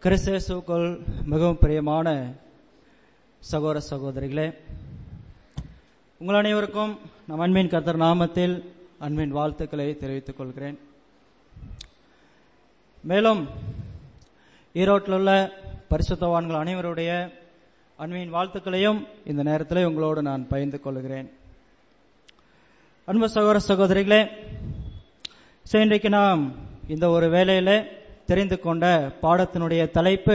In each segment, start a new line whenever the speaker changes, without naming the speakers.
கிறிஸ்தேசுக்குள் மிகவும் பிரியமான சகோதர சகோதரிகளே உங்கள் அனைவருக்கும் நம் அன்பின் கர்த்தர் நாமத்தில் அன்பின் வாழ்த்துக்களை தெரிவித்துக் கொள்கிறேன் மேலும் ஈரோட்டில் உள்ள பரிசுத்தவான்கள் அனைவருடைய அன்பின் வாழ்த்துக்களையும் இந்த நேரத்தில் உங்களோடு நான் பகிர்ந்து கொள்கிறேன் அன்பு சகோதர சகோதரிகளே ஸோ இன்றைக்கு நாம் இந்த ஒரு வேலையில தெரிந்து கொண்ட பாடத்தினுடைய தலைப்பு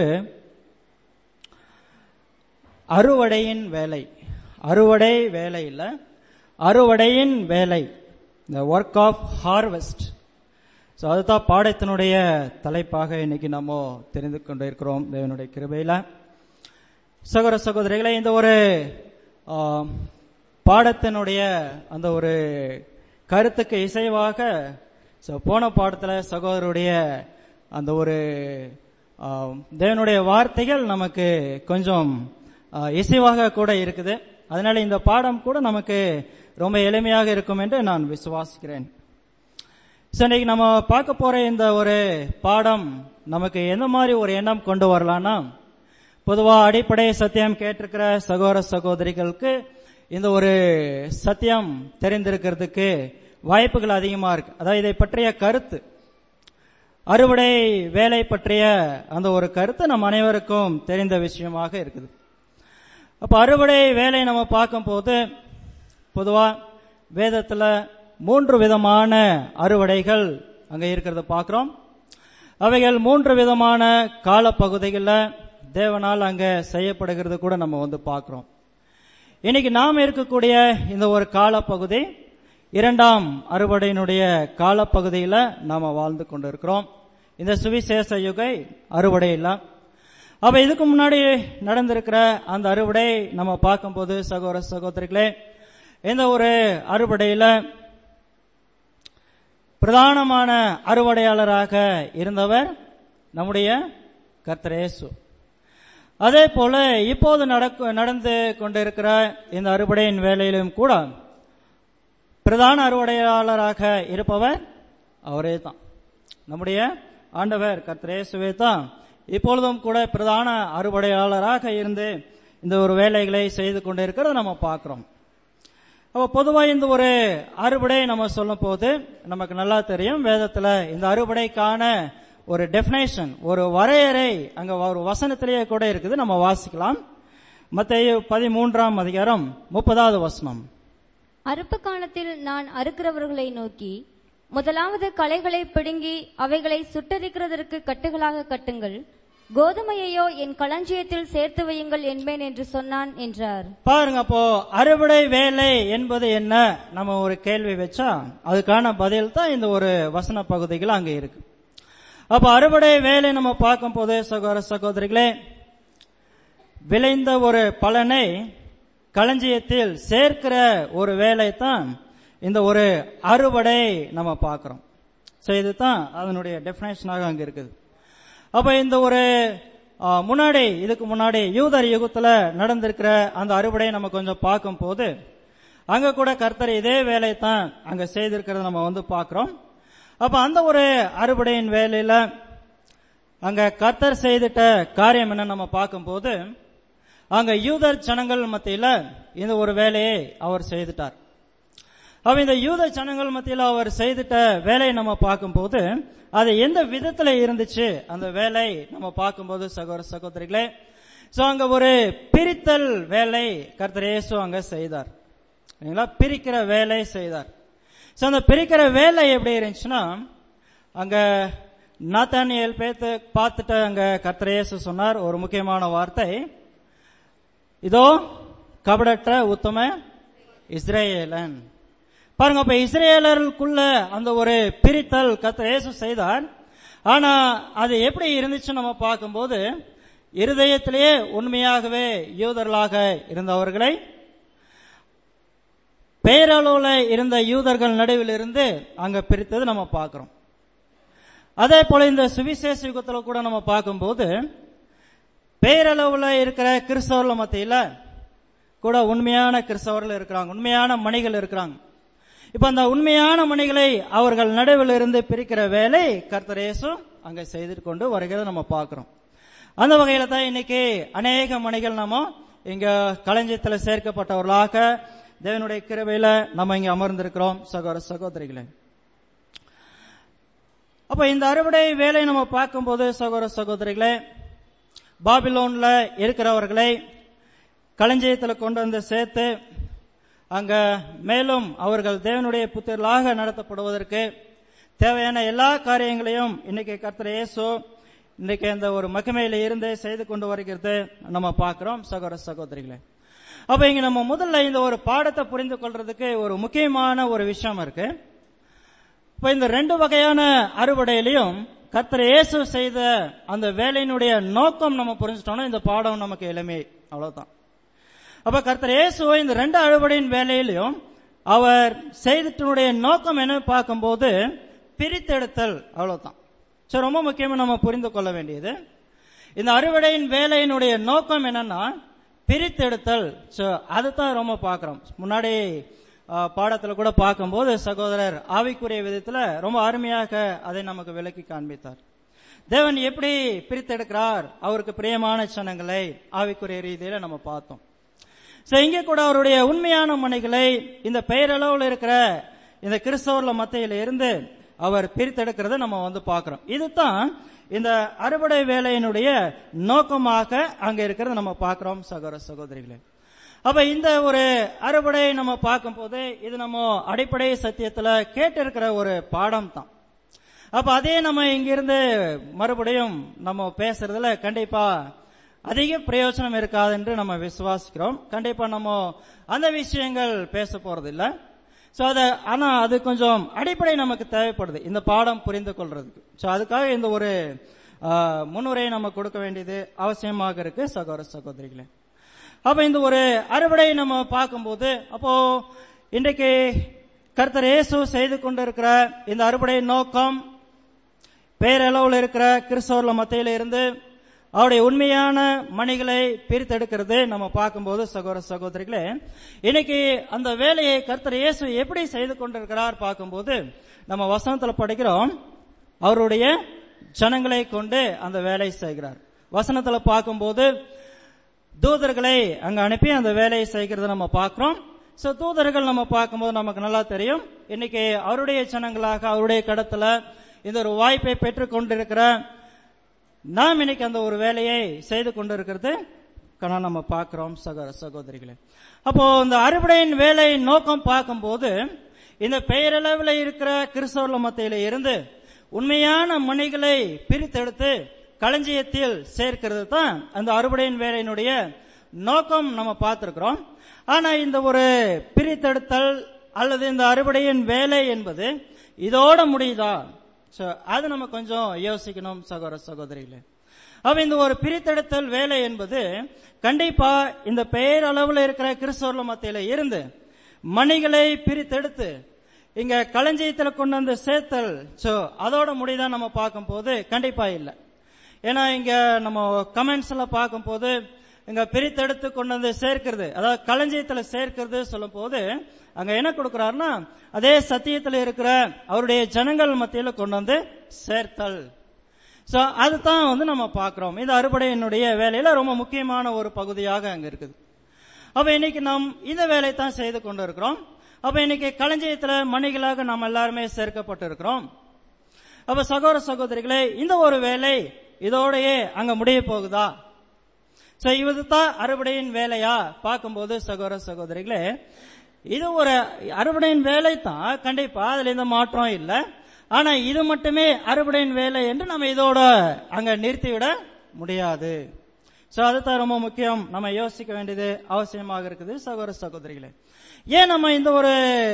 அறுவடையின் வேலை அறுவடை வேலை இல்ல அறுவடையின் வேலை இந்த ஒர்க் ஆஃப் ஹார்வெஸ்ட் ஸோ அதுதான் பாடத்தினுடைய தலைப்பாக இன்னைக்கு நம்ம தெரிந்து கொண்டு இருக்கிறோம் தேவனுடைய கிருபையில சகோதர சகோதரிகளை இந்த ஒரு ஆ, பாடத்தினுடைய அந்த ஒரு கருத்துக்கு இசைவாக ஸோ போன பாடத்தில் சகோதரருடைய அந்த ஒரு ஆ, தேவனுடைய வார்த்தைகள் நமக்கு கொஞ்சம் ஆ, இசைவாக கூட இருக்குது அதனால இந்த பாடம் கூட நமக்கு ரொம்ப எளிமையாக இருக்கும் என்று நான் விசுவாசிக்கிறேன் ஸோ இன்னைக்கு நம்ம பார்க்க போற இந்த ஒரு பாடம் நமக்கு எந்த மாதிரி ஒரு எண்ணம் கொண்டு வரலாம்னா பொதுவா அடிப்படை சத்தியம் கேட்டிருக்கிற சகோதர சகோதரிகளுக்கு இந்த ஒரு சத்தியம் தெரிந்திருக்கிறதுக்கு வாய்ப்புகள் அதிகமா இருக்கு அதாவது இதை பற்றிய கருத்து அறுவடை வேலை பற்றிய அந்த ஒரு கருத்து நம் அனைவருக்கும் தெரிந்த விஷயமாக இருக்குது அப்ப அறுவடை வேலை நம்ம பார்க்கும்போது பொதுவா வேதத்துல மூன்று விதமான அறுவடைகள் அங்க இருக்கிறத பார்க்கிறோம் அவைகள் மூன்று விதமான காலப்பகுதிகளில் தேவனால் அங்க செய்யப்படுகிறது கூட நம்ம வந்து பார்க்கிறோம் இன்னைக்கு நாம் இருக்கக்கூடிய இந்த ஒரு காலப்பகுதி இரண்டாம் அறுவடையினுடைய காலப்பகுதியில் நாம வாழ்ந்து கொண்டிருக்கிறோம் இந்த சுவிசேஷ யுகை அறுவடை இல்ல அப்ப இதுக்கு முன்னாடி நடந்திருக்கிற அந்த அறுவடை நம்ம பார்க்கும்போது சகோதர சகோதரிகளே இந்த ஒரு அறுவடையில பிரதானமான அறுவடையாளராக இருந்தவர் நம்முடைய கர்த்தரேசு அதே போல இப்போது நடக்க நடந்து கொண்டிருக்கிற இந்த அறுவடையின் வேலையிலும் கூட பிரதான அறுவடையாளராக இருப்பவர் அவரே தான் நம்முடைய ஆண்டவர் கர்த்தரேசுவே தான் இப்பொழுதும் கூட பிரதான அறுவடையாளராக இருந்து இந்த ஒரு வேலைகளை செய்து கொண்டிருக்கிறத நம்ம பார்க்கிறோம் அப்ப பொதுவா இந்த ஒரு அறுவடை நம்ம சொல்லும் போது நமக்கு நல்லா தெரியும் வேதத்துல இந்த அறுவடைக்கான ஒரு டெபினேஷன் ஒரு வரையறை அங்க ஒரு வசனத்திலேயே கூட இருக்குது நம்ம வாசிக்கலாம் மத்திய பதிமூன்றாம் அதிகாரம் முப்பதாவது வசனம்
அறுப்பு காலத்தில் நான் அறுக்கிறவர்களை நோக்கி முதலாவது களைகளை பிடுங்கி அவைகளை சுட்டரிக்கிறதற்கு கட்டுகளாக கட்டுங்கள் கோதுமையையோ என் களஞ்சியத்தில் சேர்த்து வையுங்கள் என்பேன் என்று சொன்னான் என்றார்
பாருங்க அப்போ அறுவடை வேலை என்பது என்ன நம்ம ஒரு கேள்வி வச்சா அதுக்கான பதில் தான் இந்த ஒரு வசன பகுதிகள் அங்க இருக்கு அப்ப அறுவடை வேலை நம்ம பார்க்கும் போது சகோதர சகோதரிகளே விளைந்த ஒரு பலனை களஞ்சியத்தில் சேர்க்கிற ஒரு வேலை தான் இந்த ஒரு அறுவடை நம்ம பார்க்கிறோம் சோ இதுதான் அதனுடைய டெபினேஷனாக அங்க இருக்குது அப்ப இந்த ஒரு ஆ, முன்னாடி இதுக்கு முன்னாடி யூதர் யுகத்துல நடந்திருக்கிற அந்த அறுவடை நம்ம கொஞ்சம் பார்க்கும் போது அங்க கூட கர்த்தர் இதே வேலை தான் அங்க செய்திருக்கிறத நம்ம வந்து பார்க்கிறோம் அப்ப அந்த ஒரு அறுவடையின் வேலையில அங்க கர்த்தர் செய்திட்ட காரியம் என்ன நம்ம பார்க்கும்போது அங்க யூதர் ஜனங்கள் மத்தியில இந்த ஒரு வேலையை அவர் செய்துட்டார் அவ இந்த யூத ஜனங்கள் மத்தியில அவர் செய்துட்ட வேலையை நம்ம பார்க்கும்போது அது எந்த விதத்துல இருந்துச்சு அந்த வேலை நம்ம பார்க்கும்போது சகோதர சகோதரிகளே சோ அங்க ஒரு பிரித்தல் வேலை கர்த்தர் இயேசு அங்க செய்தார் சரிங்களா பிரிக்கிற வேலை செய்தார் சோ அந்த பிரிக்கிற வேலை எப்படி இருந்துச்சுன்னா அங்க நாத்தானியல் பேத்து பார்த்துட்டு அங்க கர்த்தர் இயேசு சொன்னார் ஒரு முக்கியமான வார்த்தை இதோ கபடற்ற உத்தம இஸ்ரேலன் பாருங்க அப்ப இஸ்ரேலருக்குள்ள அந்த ஒரு பிரித்தல் கர்த்தர் இயேசு செய்தார் ஆனா அது எப்படி இருந்துச்சு நம்ம பார்க்கும்போது இருதயத்திலேயே உண்மையாகவே யூதர்களாக இருந்தவர்களை பெயரளவுல இருந்த யூதர்கள் நடுவில் இருந்து அங்க பிரித்தது நம்ம பார்க்கிறோம் அதே போல இந்த சுவிசேஷ யுகத்துல கூட நம்ம பார்க்கும்போது பெயரளவுல இருக்கிற கிறிஸ்தவர்கள் மத்தியில கூட உண்மையான கிறிஸ்தவர்கள் இருக்கிறாங்க உண்மையான மணிகள் இருக்கிறாங்க இப்ப அந்த உண்மையான மணிகளை அவர்கள் நடுவில் இருந்து பிரிக்கிற வேலை கர்த்தர் இயேசு அங்க செய்து கொண்டு வருகிறத நம்ம பார்க்கிறோம் அந்த வகையில தான் இன்னைக்கு அநேக மணிகள் நாம இங்க களஞ்சியத்தில் சேர்க்கப்பட்டவர்களாக தேவனுடைய கிருபையில நம்ம இங்க அமர்ந்திருக்கிறோம் சகோதர சகோதரிகளே அப்ப இந்த அறுவடை வேலை நம்ம பார்க்கும்போது சகோதர சகோதரிகளே பாபிலோன்ல இருக்கிறவர்களை களஞ்சியத்தில் கொண்டு வந்து சேர்த்து அங்க மேலும் அவர்கள் தேவனுடைய புத்திரர்களாக நடத்தப்படுவதற்கு தேவையான எல்லா காரியங்களையும் இன்னைக்கு கர்த்தர் இயேசு இன்னைக்கு இந்த ஒரு மகிமையில இருந்து செய்து கொண்டு வருகிறது நம்ம பார்க்கிறோம் சகோதர சகோதரிகளே அப்ப இங்க நம்ம முதல்ல இந்த ஒரு பாடத்தை புரிந்து கொள்றதுக்கு ஒரு முக்கியமான ஒரு விஷயம் இருக்கு இப்ப இந்த ரெண்டு வகையான அறுவடையிலையும் கர்த்தர் இயேசு செய்த அந்த வேலையினுடைய நோக்கம் நம்ம புரிஞ்சுட்டோம்னா இந்த பாடம் நமக்கு எளிமை அவ்வளவுதான் அப்ப கர்த்தர் இயேசுவை இந்த ரெண்டு அறுவடையின் வேலையிலையும் அவர் செய்தத்தினுடைய நோக்கம் என்ன பார்க்கும்போது பிரித்தெடுத்தல் அவ்வளவுதான் சோ ரொம்ப முக்கியமா நம்ம புரிந்து கொள்ள வேண்டியது இந்த அறுவடையின் வேலையினுடைய நோக்கம் என்னன்னா பிரித்தெடுத்தல் சோ அதுதான் ரொம்ப பார்க்கிறோம் முன்னாடி அஹ், பாடத்துல கூட பார்க்கும்போது சகோதரர் ஆவிக்குரிய விதத்துல ரொம்ப அருமையாக அதை நமக்கு விளக்கி காண்பித்தார் தேவன் எப்படி பிரித்தெடுக்கிறார் அவருக்கு பிரியமான சனங்களை ஆவிக்குரிய ரீதியில நம்ம பார்த்தோம் சோ இங்கே கூட அவருடைய உண்மையான மனைகளை இந்த பெயரளவில் இருக்கிற இந்த கிறிஸ்தவர்ல மத்தியில இருந்து அவர் பிரித்தெடுக்கிறத நம்ம வந்து பார்க்கிறோம் இதுதான் இந்த அறுவடை வேலையினுடைய நோக்கமாக அங்க இருக்கிறத நம்ம பார்க்கிறோம் சகோதர சகோதரிகளே அப்ப இந்த ஒரு அறுவடை நம்ம பார்க்கும்போது இது நம்ம அடிப்படை சத்தியத்துல கேட்டிருக்கிற ஒரு பாடம் தான் அப்ப அதே நம்ம இங்கிருந்து மறுபடியும் நம்ம பேசுறதுல கண்டிப்பா அதிக பிரயோஜனம் இருக்காது என்று நம்ம விசுவாசிக்கிறோம் கண்டிப்பா நம்ம அந்த விஷயங்கள் பேச போறது இல்ல சோ அத ஆனா அது கொஞ்சம் அடிப்படை நமக்கு தேவைப்படுது இந்த பாடம் புரிந்து கொள்றதுக்கு சோ அதுக்காக இந்த ஒரு ஆ, முன்னுரையை நம்ம கொடுக்க வேண்டியது அவசியமாக இருக்கு சகோதர சகோதரிகளே அப்ப இந்த ஒரு அறுவடை நம்ம பார்க்கும்போது அப்போ இன்றைக்கு கர்த்தர் இயேசு செய்து கொண்டிருக்கிற இந்த அறுவடை நோக்கம் பேரளவில் இருக்கிற கிறிஸ்தவர்ல மத்தியில இருந்து அவருடைய உண்மையான மணிகளை பிரித்தெடுக்கிறது நம்ம பார்க்கும்போது சகோதர சகோதரிகளே இன்னைக்கு அந்த வேலையை கர்த்தர் இயேசு எப்படி செய்து கொண்டிருக்கிறார் பார்க்கும்போது நம்ம வசனத்துல படிக்கிறோம் அவருடைய ஜனங்களை கொண்டு அந்த வேலை செய்கிறார் வசனத்துல பார்க்கும்போது தூதர்களை அங்க அனுப்பி அந்த வேலையை செய்கிறத நம்ம பார்க்கிறோம் சோ தூதர்கள் நம்ம பார்க்கும்போது நமக்கு நல்லா தெரியும் இன்னைக்கு அவருடைய ஜனங்களாக அவருடைய கடத்துல இந்த ஒரு வாய்ப்பை பெற்றுக் கொண்டிருக்கிற நாம் இன்னைக்கு அந்த ஒரு வேலையை செய்து கொண்டிருக்கிறது கணா நம்ம பார்க்கிறோம் சகோதர சகோதரிகளே அப்போ இந்த அறுவடையின் வேலை நோக்கம் பார்க்கும்போது இந்த பெயரளவில் இருக்கிற கிறிஸ்தவர்ல மத்தியில இருந்து உண்மையான மணிகளை பிரித்தெடுத்து களஞ்சியத்தில் சேர்க்கிறது தான் அந்த அறுவடையின் வேலையினுடைய நோக்கம் நம்ம பார்த்திருக்கிறோம் ஆனா இந்த ஒரு பிரித்தெடுத்தல் அல்லது இந்த அறுவடையின் வேலை என்பது இதோட முடியுதா So, அது நம்ம கொஞ்சம் யோசிக்கணும் சகோதர சகோதரிகளே அப்ப இந்த ஒரு பிரித்தெடுத்தல் வேலை என்பது கண்டிப்பா இந்த பெயரளவில் இருக்கிற கிறிஸ்தவர்ல மத்தியில இருந்து மணிகளை பிரித்தெடுத்து இங்க களஞ்சியத்துல கொண்டு வந்து சேர்த்தல் சோ அதோட முடிதான் நம்ம பார்க்கும்போது கண்டிப்பா இல்லை ஏன்னா இங்க நம்ம கமெண்ட்ஸ் எல்லாம் பார்க்கும்போது இங்க பிரித்தெடுத்து கொண்டு வந்து சேர்க்கிறது அதாவது களஞ்சியத்துல சேர்க்கிறது சொல்லும் போது அங்க என்ன கொடுக்கிறாருன்னா அதே சத்தியத்துல இருக்கிற அவருடைய ஜனங்கள் மத்தியில கொண்டு வந்து சேர்த்தல் சோ அதுதான் வந்து நம்ம பார்க்கிறோம் இந்த அறுபடையினுடைய வேலையில ரொம்ப முக்கியமான ஒரு பகுதியாக அங்க இருக்குது அப்ப இன்னைக்கு நாம் இந்த வேலை தான் செய்து கொண்டு இருக்கிறோம் அப்ப இன்னைக்கு களஞ்சியத்துல மணிகளாக நாம் எல்லாருமே சேர்க்கப்பட்டு இருக்கிறோம் அப்ப சகோதர சகோதரிகளே இந்த ஒரு வேலை இதோடயே அங்க முடிய போகுதா சோ இதுதான் அறுவடையின் வேலையா பார்க்கும்போது சகோதர சகோதரிகளே இது ஒரு அறுவடையின் வேலை தான் கண்டிப்பா அதுல எந்த மாற்றம் இல்ல ஆனா இது மட்டுமே அறுவடையின் வேலை என்று நம்ம இதோட அங்க நிறுத்திவிட முடியாது சோ அதுதான் ரொம்ப முக்கியம் நம்ம யோசிக்க வேண்டியது அவசியமாக இருக்குது சகோதர சகோதரிகளே ஏன் நம்ம இந்த ஒரு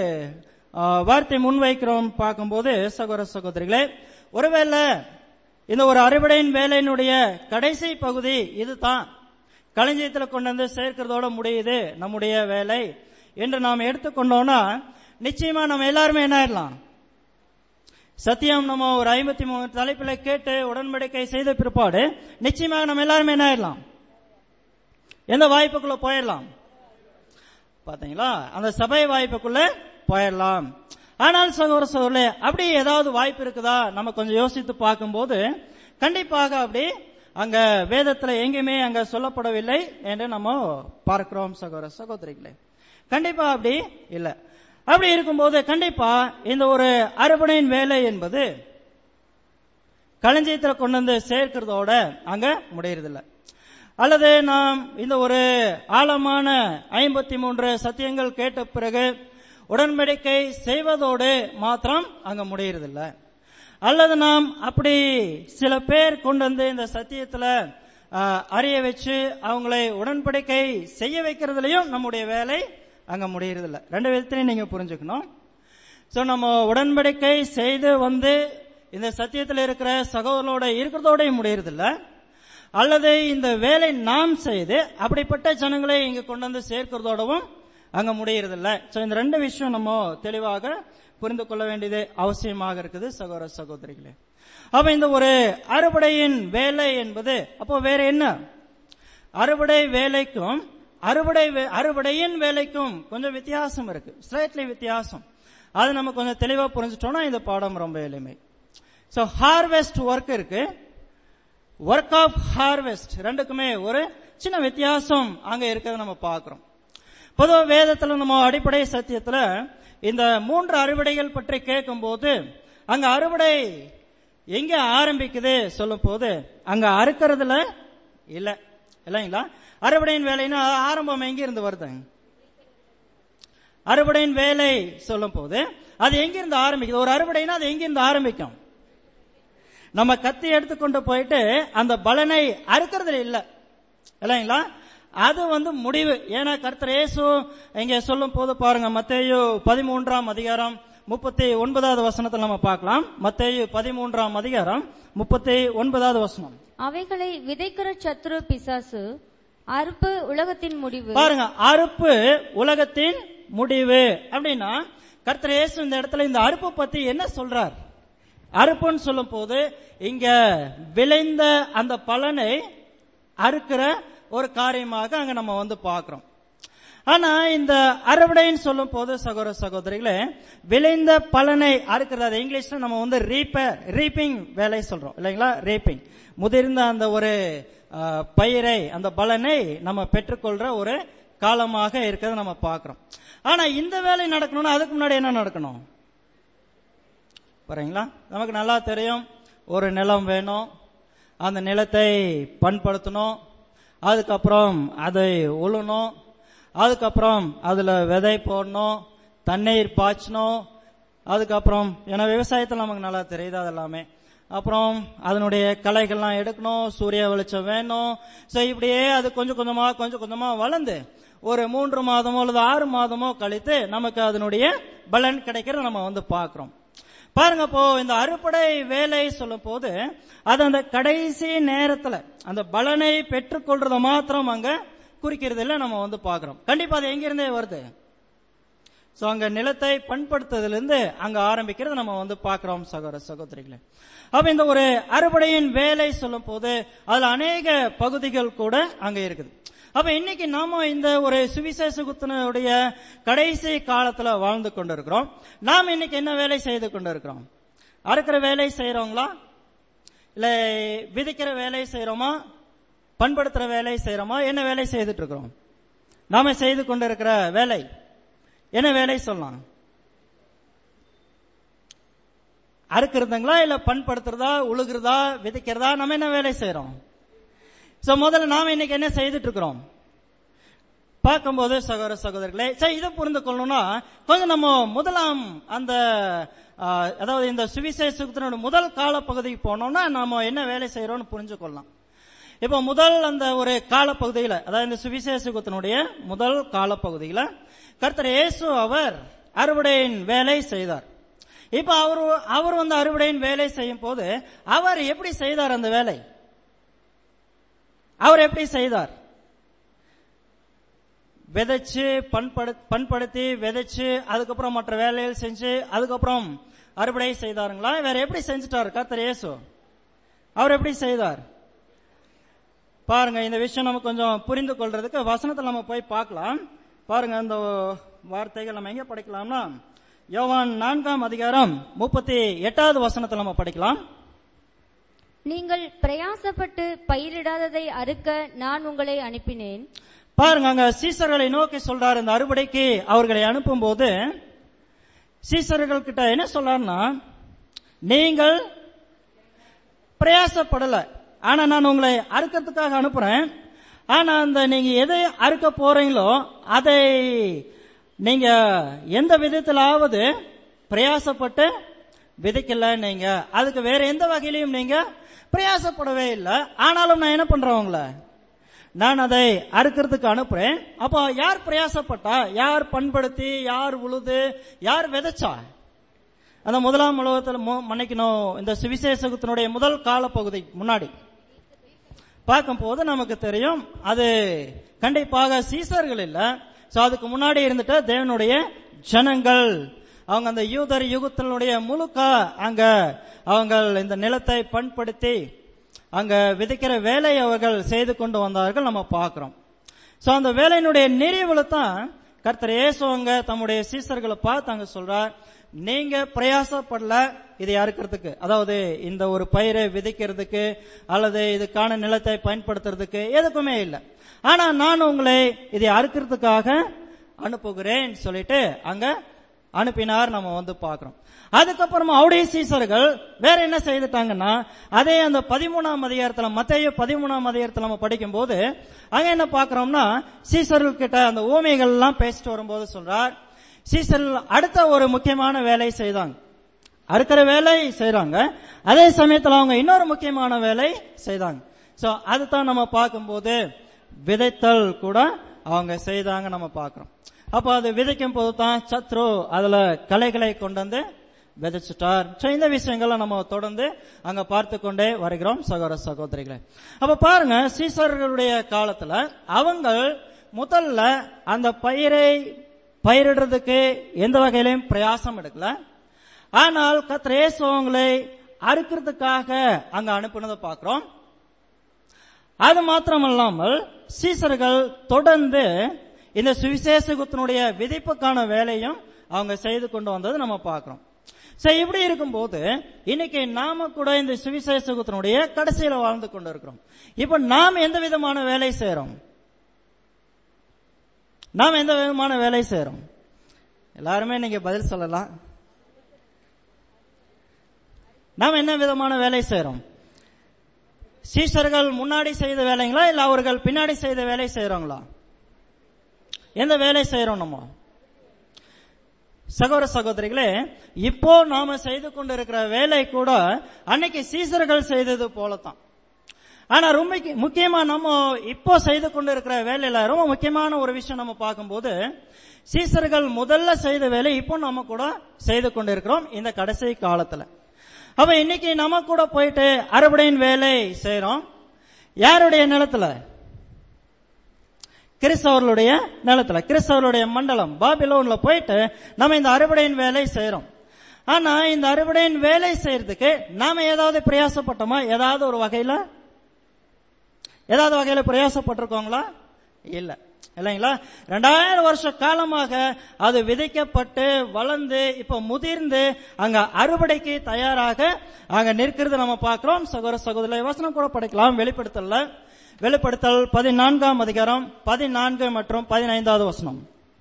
ஆ, வார்த்தை முன்வைக்கிறோம் பார்க்கும்போது சகோதர சகோதரிகளே ஒருவேளை இந்த ஒரு அறுவடையின் வேலையினுடைய கடைசி பகுதி இதுதான் களஞ்சியத்தில் கொண்டு வந்து சேர்க்கிறதோட முடியுது நம்முடைய வேலை என்று நாம் எடுத்துக்கொண்டோம்னா நிச்சயமா நம்ம எல்லாருமே என்ன ஆயிடலாம் சத்தியம் நம்ம ஒரு ஐம்பத்தி மூணு தலைப்புல கேட்டு உடன்படிக்கை செய்த பிற்பாடு நிச்சயமாக நம்ம எல்லாருமே என்ன ஆயிடலாம் எந்த வாய்ப்புக்குள்ள போயிடலாம் பாத்தீங்களா அந்த சபை வாய்ப்புக்குள்ள போயிடலாம் ஆனால் சகோதர சகோதரே அப்படி ஏதாவது வாய்ப்பு இருக்குதா நம்ம கொஞ்சம் யோசித்து பார்க்கும்போது கண்டிப்பாக அப்படி அங்க வேதத்துல எங்கேயுமே அங்க சொல்லப்படவில்லை என்று நம்ம பார்க்கிறோம் சகோதர சகோதரிகளே கண்டிப்பா அப்படி இல்ல அப்படி இருக்கும்போது கண்டிப்பா இந்த ஒரு அறுபடையின் வேலை என்பது களஞ்சியத்துல கொண்டு வந்து சேர்க்கிறதோட அங்க முடியறதில்ல அல்லது நாம் இந்த ஒரு ஆழமான ஐம்பத்தி மூன்று சத்தியங்கள் கேட்ட பிறகு உடன்படிக்கை செய்வதோடு மாத்திரம் அங்க முடியறதில்ல அல்லது நாம் அப்படி சில பேர் கொண்டு வந்து இந்த சத்தியத்துல ஆஹ், அறிய வச்சு அவங்களை உடன்படிக்கை செய்ய வைக்கிறதுலயும் நம்முடைய வேலை அங்க முடியறதில்ல ரெண்டு விதத்திலையும் நீங்க புரிஞ்சுக்கணும் சோ நம்ம உடன்படிக்கை செய்து வந்து இந்த சத்தியத்தில் இருக்கிற சகோதரனோட இருக்கிறதோட முடியறதில்ல அல்லது இந்த வேலை நாம் செய்து அப்படிப்பட்ட ஜனங்களை இங்க கொண்டு வந்து சேர்க்கிறதோடவும் அங்க முடியறதில்ல சோ இந்த ரெண்டு விஷயம் நம்ம தெளிவாக புரிந்து கொள்ள வேண்டியது அவசியமாக இருக்குது சகோதர சகோதரிகளே அப்ப இந்த ஒரு அறுவடையின் வேலை என்பது அப்போ வேற என்ன அறுவடை வேலைக்கும் அறுவடை வே- அறுவடையின் வேலைக்கும் கொஞ்சம் வித்தியாசம் இருக்கு ஸ்லைட்லி வித்தியாசம் அது நம்ம கொஞ்சம் தெளிவா புரிஞ்சுட்டோம்னா இந்த பாடம் ரொம்ப எளிமை சோ ஹார்வெஸ்ட் ஒர்க் இருக்கு ஒர்க் ஆஃப் ஹார்வெஸ்ட் ரெண்டுக்குமே ஒரு சின்ன வித்தியாசம் அங்க இருக்கிறத நம்ம பார்க்கிறோம் பொதுவா வேதத்துல நம்ம அடிப்படை சத்தியத்துல இந்த மூன்று அறுவடைகள் பற்றி கேட்கும்போது அங்க அறுவடை எங்க ஆரம்பிக்குது சொல்லும் போது அங்க அறுக்கிறதுல இல்ல இல்லைங்களா அறுவடையின் வேலைன்னா ஆரம்பம் எங்க இருந்து வருது அறுவடையின் வேலை சொல்லும் போது அது எங்கிருந்து ஆரம்பிக்குது ஒரு அறுவடைனா அது எங்கிருந்து ஆரம்பிக்கும் நம்ம கத்தி எடுத்துக்கொண்டு போயிட்டு அந்த பலனை அறுக்கிறது இல்ல இல்லைங்களா அது வந்து முடிவு ஏன்னா கர்த்தர் இயேசு இங்க சொல்லும் போது பாருங்க மத்தேயு பதிமூன்றாம் அதிகாரம் முப்பத்தி ஒன்பதாவது வசனத்தில் நம்ம பார்க்கலாம் மத்தேயு பதிமூன்றாம் அதிகாரம் முப்பத்தி ஒன்பதாவது வசனம்
அவைகளை விதைக்கிற சத்துரு பிசாசு அறுப்பு உலகத்தின் முடிவு
பாருங்க அறுப்பு உலகத்தின் முடிவு அப்படின்னா கர்த்தர் இயேசு இந்த இடத்துல இந்த அறுப்பு பத்தி என்ன சொல்றார் அறுப்புன்னு சொல்லும் போது இங்க விளைந்த அந்த பலனை அறுக்கிற ஒரு காரியமாக அங்க நம்ம வந்து பார்க்கிறோம் ஆனா இந்த அறுவடைன்னு சொல்லும் போது சகோதர சகோதரிகளே விளைந்த பலனை அறுக்கிறது அது இங்கிலீஷ்ல நம்ம வந்து ரீப்பர் ரீப்பிங் வேலை சொல்றோம் இல்லைங்களா ரீப்பிங் முதிர்ந்த அந்த ஒரு அஹ், பயிரை அந்த பலனை நம்ம பெற்றுக்கொள்ற ஒரு காலமாக இருக்கிறத நம்ம பார்க்கிறோம் ஆனா இந்த வேலை நடக்கணும்னா அதுக்கு முன்னாடி என்ன நடக்கணும் பாருங்களா நமக்கு நல்லா தெரியும் ஒரு நிலம் வேணும் அந்த நிலத்தை பண்படுத்தணும் அதுக்கப்புறம் அதை உழணும் அதுக்கப்புறம் அதுல விதை போடணும் தண்ணீர் பாய்ச்சணும் அதுக்கப்புறம் ஏன்னா விவசாயத்தில் நமக்கு நல்லா தெரியுது அது எல்லாமே அப்புறம் அதனுடைய களைகள்லாம் எடுக்கணும் சூரிய வெளிச்சம் வேணும் சோ இப்படியே அது கொஞ்சம் கொஞ்சமா கொஞ்சம் கொஞ்சமா வளர்ந்து ஒரு மூன்று மாதமோ அல்லது ஆறு மாதமோ கழித்து நமக்கு அதனுடைய பலன் கிடைக்கிறத நம்ம வந்து பார்க்கிறோம் பாருங்க இப்போ இந்த அறுப்படை வேலை சொல்லும் போது அது அந்த கடைசி நேரத்துல அந்த பலனை பெற்றுக்கொள்றத மாத்திரம் அங்க குறிக்கிறதுல நம்ம வந்து பார்க்கிறோம் கண்டிப்பா அது எங்கிருந்தே வருது சோ அங்க நிலத்தை பண்படுத்துறதுல இருந்து அங்க ஆரம்பிக்கிறது நம்ம வந்து பார்க்கிறோம் சகோதர சகோதரிகளே அப்ப இந்த ஒரு அறுவடையின் வேலை சொல்லும் போது அதுல அநேக பகுதிகள் கூட அங்க இருக்குது அப்ப இன்னைக்கு நாம இந்த ஒரு சுவிசேஷ குத்தனுடைய கடைசி காலத்துல வாழ்ந்து கொண்டிருக்கிறோம் நாம் இன்னைக்கு என்ன வேலை செய்து கொண்டிருக்கிறோம் அறுக்கிற வேலை செய்யறோங்களா இல்ல விதைக்கிற வேலை செய்யறோமா பண்படுத்துற வேலை செய்யறோமா என்ன வேலை செய்துட்டு இருக்கிறோம் நாம செய்து கொண்டிருக்கிற வேலை என்ன வேலை சொல்லலாம் அறுக்கிறதுங்களா இல்ல பண்படுத்துறதா உழுகிறதா விதைக்கிறதா நம்ம என்ன வேலை செய்யறோம் சோ முதல்ல நாம இன்னைக்கு என்ன செய்துட்டு இருக்கிறோம் பார்க்கும்போது சகோதர சகோதரர்களே சரி இதை புரிந்து கொள்ளணும்னா கொஞ்சம் நம்ம முதலாம் அந்த ஆ, அதாவது இந்த சுவிசேஷத்தினோட முதல் கால பகுதிக்கு போனோம்னா நாம என்ன வேலை செய்யறோம்னு புரிஞ்சு கொள்ளலாம் இப்போ முதல் அந்த ஒரு காலப்பகுதியில அதாவது இந்த சுவிசேஷத்தினுடைய முதல் காலப்பகுதியில கர்த்தர் இயேசு அவர் அறுவடையின் வேலை செய்தார் இப்ப அவர் அவர் வந்து அறுவடையின் வேலை செய்யும் போது அவர் எப்படி செய்தார் அந்த வேலை அவர் எப்படி செய்தார் விதைச்சு பண்படு பண்படுத்தி விதைச்சு அதுக்கப்புறம் மற்ற வேலைகள் செஞ்சு அதுக்கப்புறம் அறுவடை செய்தாருங்களா வேற எப்படி செஞ்சுட்டாரு கர்த்தர் இயேசு அவர் எப்படி செய்தார் பாருங்க இந்த விஷயம் நம்ம கொஞ்சம் புரிந்து கொள்றதுக்கு வசனத்தில் நம்ம போய் பார்க்கலாம் பாருங்க இந்த வார்த்தைகள் நம்ம எங்க படிக்கலாம்னா யோவான் நான்காம் அதிகாரம் முப்பத்தி எட்டாவது வசனத்தில் நம்ம படிக்கலாம்
நீங்கள் பிரயாசப்பட்டு பயிரிடாததை அறுக்க நான் உங்களை அனுப்பினேன்
பாருங்க அங்க சீசர்களை நோக்கி சொல்றாரு இந்த அறுவடைக்கு அவர்களை அனுப்பும்போது சீசர்கள் கிட்ட என்ன சொல்றாருன்னா நீங்கள் பிரயாசப்படல ஆனா நான் உங்களை அறுக்கிறதுக்காக அனுப்புறேன் ஆனா அந்த நீங்க எதை அறுக்க போறீங்களோ அதை நீங்க எந்த விதத்திலாவது பிரயாசப்பட்டு விதைக்கல நீங்க அதுக்கு வேற எந்த வகையிலையும் நீங்க பிரயாசப்படவே இல்லை ஆனாலும் நான் என்ன பண்றேன் உங்களை நான் அதை அறுக்கிறதுக்கு அனுப்புறேன் அப்போ யார் பிரயாசப்பட்டா யார் பண்படுத்தி யார் உழுது யார் விதைச்சா அந்த முதலாம் உலகத்தில் மு- மன்னிக்கணும் இந்த சுவிசேஷத்தினுடைய முதல் காலப்பகுதி முன்னாடி பார்க்கும்போது நமக்கு தெரியும் அது கண்டிப்பாக சீசர்கள் இல்ல சோ அதுக்கு முன்னாடி இருந்துட்டு தேவனுடைய ஜனங்கள் அவங்க அந்த யூதர் யுகத்தினுடைய முழுக்க அங்க அவங்க இந்த நிலத்தை பண்படுத்தி அங்க விதைக்கிற வேலையை அவர்கள் செய்து கொண்டு வந்தார்கள் நம்ம பார்க்கிறோம் சோ அந்த வேலையினுடைய நிறைவுல தான் கர்த்தர் இயேசு அங்க தம்முடைய சீசர்களை பார்த்து அங்க சொல்றார் நீங்க பிரயாசப்படல இதை அறுக்கிறதுக்கு அதாவது இந்த ஒரு பயிரை விதைக்கிறதுக்கு அல்லது இதுக்கான நிலத்தை பயன்படுத்துறதுக்கு எதுக்குமே இல்லை ஆனா நான் உங்களை இதை அறுக்கிறதுக்காக அனுப்புகிறேன் சொல்லிட்டு அங்க அனுப்பினார் நம்ம வந்து பார்க்கிறோம் அதுக்கப்புறமா அவருடைய சீசர்கள் வேற என்ன செய்துட்டாங்கன்னா அதே அந்த பதிமூணாம் அதிகாரத்துல மத்திய பதிமூணாம் அதிகாரத்துல நம்ம படிக்கும்போது அங்க என்ன பார்க்கிறோம்னா சீசர்கள் கிட்ட அந்த ஊமைகள் எல்லாம் பேசிட்டு வரும்போது சொல்றார் சீசர்கள் அடுத்த ஒரு முக்கியமான வேலை செய்தாங்க அறுக்கிற வேலை செய்றாங்க அதே சமயத்துல அவங்க இன்னொரு முக்கியமான வேலை செய்தாங்க சோ அதுதான் நம்ம பார்க்கும்போது விதைத்தல் கூட அவங்க செய்தாங்க நம்ம பார்க்கிறோம் அப்ப அது விதைக்கும் போது தான் சத்ரு அதுல கலைகளை கொண்டு வந்து விதைச்சிட்டார் So, இந்த விஷயங்களை நம்ம தொடர்ந்து அங்க பார்த்து கொண்டே வருகிறோம் சகோதர சகோதரிகளே அப்ப பாருங்க சீசர்களுடைய காலத்துல அவங்க முதல்ல அந்த பயிரை பயிரிடுறதுக்கு எந்த வகையிலையும் பிரயாசம் எடுக்கல ஆனால் கர்த்தர் இயேசு அவங்களை அறுக்கிறதுக்காக அங்க அனுப்பினதை பார்க்கிறோம் அது மாத்திரமல்லாமல் சீசர்கள் தொடர்ந்து இந்த சுவிசேஷகத்தினுடைய விதைப்புக்கான வேலையும் அவங்க செய்து கொண்டு வந்தது நம்ம பார்க்கிறோம் சரி இப்படி இருக்கும்போது இன்னைக்கு நாம கூட இந்த சுவிசேஷகத்தினுடைய கடைசியில வாழ்ந்து கொண்டு இருக்கிறோம் இப்ப நாம் எந்த விதமான வேலை செய்யறோம் நாம் எந்த விதமான வேலை செய்யறோம் எல்லாருமே நீங்க பதில் சொல்லலாம் நாம் என்ன விதமான வேலை செய்யறோம் சீஷர்கள் முன்னாடி செய்த வேலைங்களா இல்ல அவர்கள் பின்னாடி செய்த வேலை செய்யறோங்களா எந்த வேலை செய்யறோம் நம்ம சகோதர சகோதரிகளே இப்போ நாம செய்து கொண்டிருக்கிற வேலை கூட அன்னைக்கு சீசர்கள் செய்தது போலதான் ஆனா ரொம்ப முக்கிய- முக்கியமா நம்ம இப்போ செய்து கொண்டிருக்கிற வேலையில ரொம்ப முக்கியமான ஒரு விஷயம் நம்ம பார்க்கும்போது சீசர்கள் முதல்ல செய்த வேலை இப்போ நம்ம கூட செய்து கொண்டிருக்கிறோம் இந்த கடைசி காலத்துல அப்ப இன்னைக்கு நம்ம கூட போயிட்டு அறுவடையின் வேலை செய்றோம் யாருடைய நிலத்துல கிறிஸ்தவர்களுடைய நிலத்துல கிறிஸ்தவர்களுடைய மண்டலம் பாபிலோன்ல போயிட்டு நம்ம இந்த அறுவடையின் வேலை செய்றோம் ஆனா இந்த அறுவடையின் வேலை செய்யறதுக்கு நாம ஏதாவது பிரயாசப்பட்டோமா ஏதாவது ஒரு வகையில ஏதாவது வகையில பிரயாசப்பட்டிருக்கோங்களா இல்ல இல்லைங்களா ரெண்டாயிரம் வருஷ காலமாக அது விதைக்கப்பட்டு வளர்ந்து இப்ப முதிர்ந்து அங்க அறுவடைக்கு தயாராக அங்க நிற்கிறது நம்ம பார்க்கிறோம் சகோதர சகோதரி வசனம் கூட படிக்கலாம் வெளிப்படுத்தல வெளிப்படுத்தல் பதினான்காம் அதிகாரம் பதினான்கு மற்றும் பதினைந்தாவது வசனம்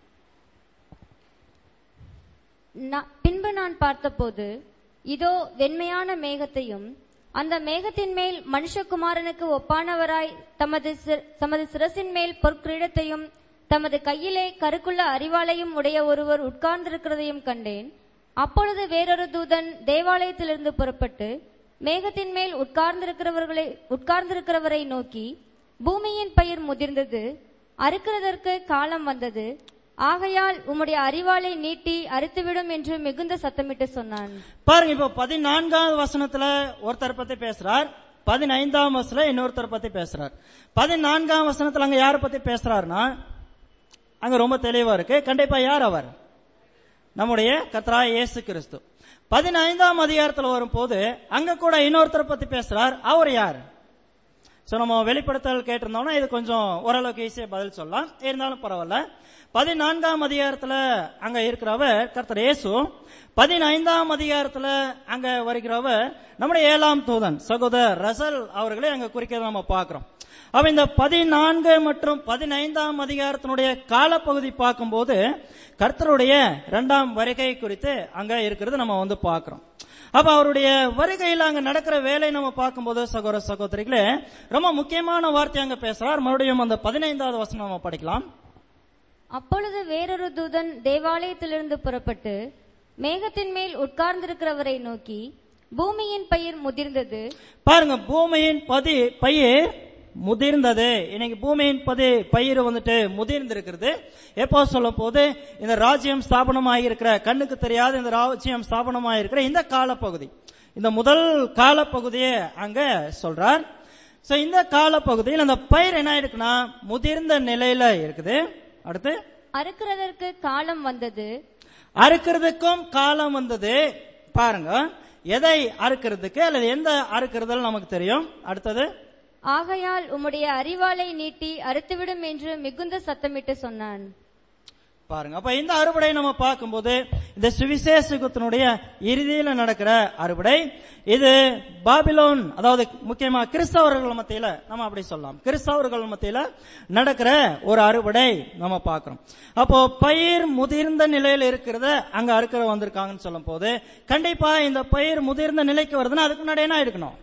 நா- பின்பு நான் பார்த்தபோது இதோ வெண்மையான மேகத்தையும் அந்த மேகத்தின் மேல் மனுஷகுமாரனுக்கு ஒப்பானவராய் தமது சிர- தமது சிரசின் மேல் பொற்கிரீடத்தையும் தமது கையிலே கருக்குள்ள அறிவாளையும் உடைய ஒருவர் உட்கார்ந்திருக்கிறதையும் கண்டேன் அப்பொழுது வேறொரு தூதன் தேவாலயத்திலிருந்து புறப்பட்டு மேகத்தின் மேல் உட்கார்ந்திருக்கிறவர்களை உட்கார்ந்திருக்கிறவரை நோக்கி பூமியின் பயிர் முதிர்ந்தது அறுக்கிறதற்கு காலம் வந்தது ஆகையால் உம்முடைய அறிவாளை நீட்டி அறுத்துவிடும் என்று மிகுந்த சத்தமிட்டு சொன்னான்
பாருங்க இப்போ பதினான்காவது வசனத்துல ஒருத்தர் பத்தி பேசுறார் பதினைந்தாம் வசனத்துல இன்னொருத்தர் பத்தி பேசுறார் பதினான்காம் வசனத்துல அங்க யார பத்தி பேசுறாருன்னா அங்க ரொம்ப தெளிவா இருக்கு கண்டிப்பா யார் அவர் நம்முடைய கத்ராய் இயேசு கிறிஸ்து பதினைந்தாம் அதிகாரத்துல வரும்போது அங்க கூட இன்னொருத்தரை பத்தி பேசுறார் அவர் யார் சோ நம்ம வெளிப்படுத்தல் கேட்டிருந்தோம்னா இது கொஞ்சம் ஓரளவுக்கு ஈஸியா பதில் சொல்லலாம் இருந்தாலும் பரவாயில்ல பதினான்காம் அதிகாரத்துல அங்க இருக்கிறவர் கர்த்தர் இயேசு பதினைந்தாம் அதிகாரத்துல அங்க வருகிறவர் நம்முடைய ஏழாம் தூதன் சகோதரர் ரசல் அவர்களை அங்க குறிக்கிறத நம்ம பார்க்கிறோம் அப்ப இந்த பதினான்கு மற்றும் பதினைந்தாம் அதிகாரத்தினுடைய காலப்பகுதி பார்க்கும்போது கர்த்தருடைய இரண்டாம் வருகை குறித்து அங்க இருக்கிறது நம்ம வந்து பார்க்கிறோம் அப்ப அவருடைய வருகையில் அங்க நடக்கிற வேலை நம்ம பார்க்கும்போது சகோதர சகோதரிகளே ரொம்ப முக்கியமான வார்த்தை அங்க பேசுறார் மறுபடியும் அந்த பதினைந்தாவது வசனம் நம்ம படிக்கலாம்
அப்பொழுது வேறொரு தூதன் தேவாலயத்திலிருந்து புறப்பட்டு மேகத்தின் மேல் உட்கார்ந்திருக்கிறவரை நோக்கி பூமியின் பயிர் முதிர்ந்தது
பாருங்க பூமியின் பதி பயிர் முதிர்ந்தது இன்னைக்கு பூமியின் பதி பயிர் வந்துட்டு முதிர்ந்திருக்கிறது எப்போ சொல்லும் போது இந்த ராஜ்யம் ஸ்தாபனமாயிருக்கிற கண்ணுக்கு தெரியாத இந்த ராஜ்யம் ஸ்தாபனமாயிருக்கிற இந்த காலப்பகுதி இந்த முதல் காலப்பகுதியை அங்க சொல்றார் சோ இந்த காலப்பகுதியில் அந்த பயிர் என்ன இருக்குன்னா முதிர்ந்த நிலையில இருக்குது அடுத்து
அறுக்கிறதற்கு காலம் வந்தது
அறுக்கிறதுக்கும் காலம் வந்தது பாருங்க எதை அறுக்கிறதுக்கு அல்லது எந்த அறுக்கிறதுல நமக்கு தெரியும் அடுத்தது
ஆகையால் உம்முடைய அறிவாளை நீட்டி அறுத்துவிடும் என்று மிகுந்த சத்தமிட்டு சொன்னான்
பாருங்க அப்ப இந்த அறுவடை நம்ம பார்க்கும்போது இந்த சுவிசேஷகத்தினுடைய இறுதியில நடக்கிற அறுவடை இது பாபிலோன் அதாவது முக்கியமா கிறிஸ்தவர்கள் மத்தியில நம்ம அப்படி சொல்லலாம் கிறிஸ்தவர்கள் மத்தியில நடக்கிற ஒரு அறுவடை நம்ம பார்க்கிறோம் அப்போ பயிர் முதிர்ந்த நிலையில இருக்கிறத அங்க அறுக்கிற வந்திருக்காங்கன்னு சொல்லும் போது கண்டிப்பா இந்த பயிர் முதிர்ந்த நிலைக்கு வருதுன்னா அதுக்கு முன்னாடி என்ன இருக்கணும்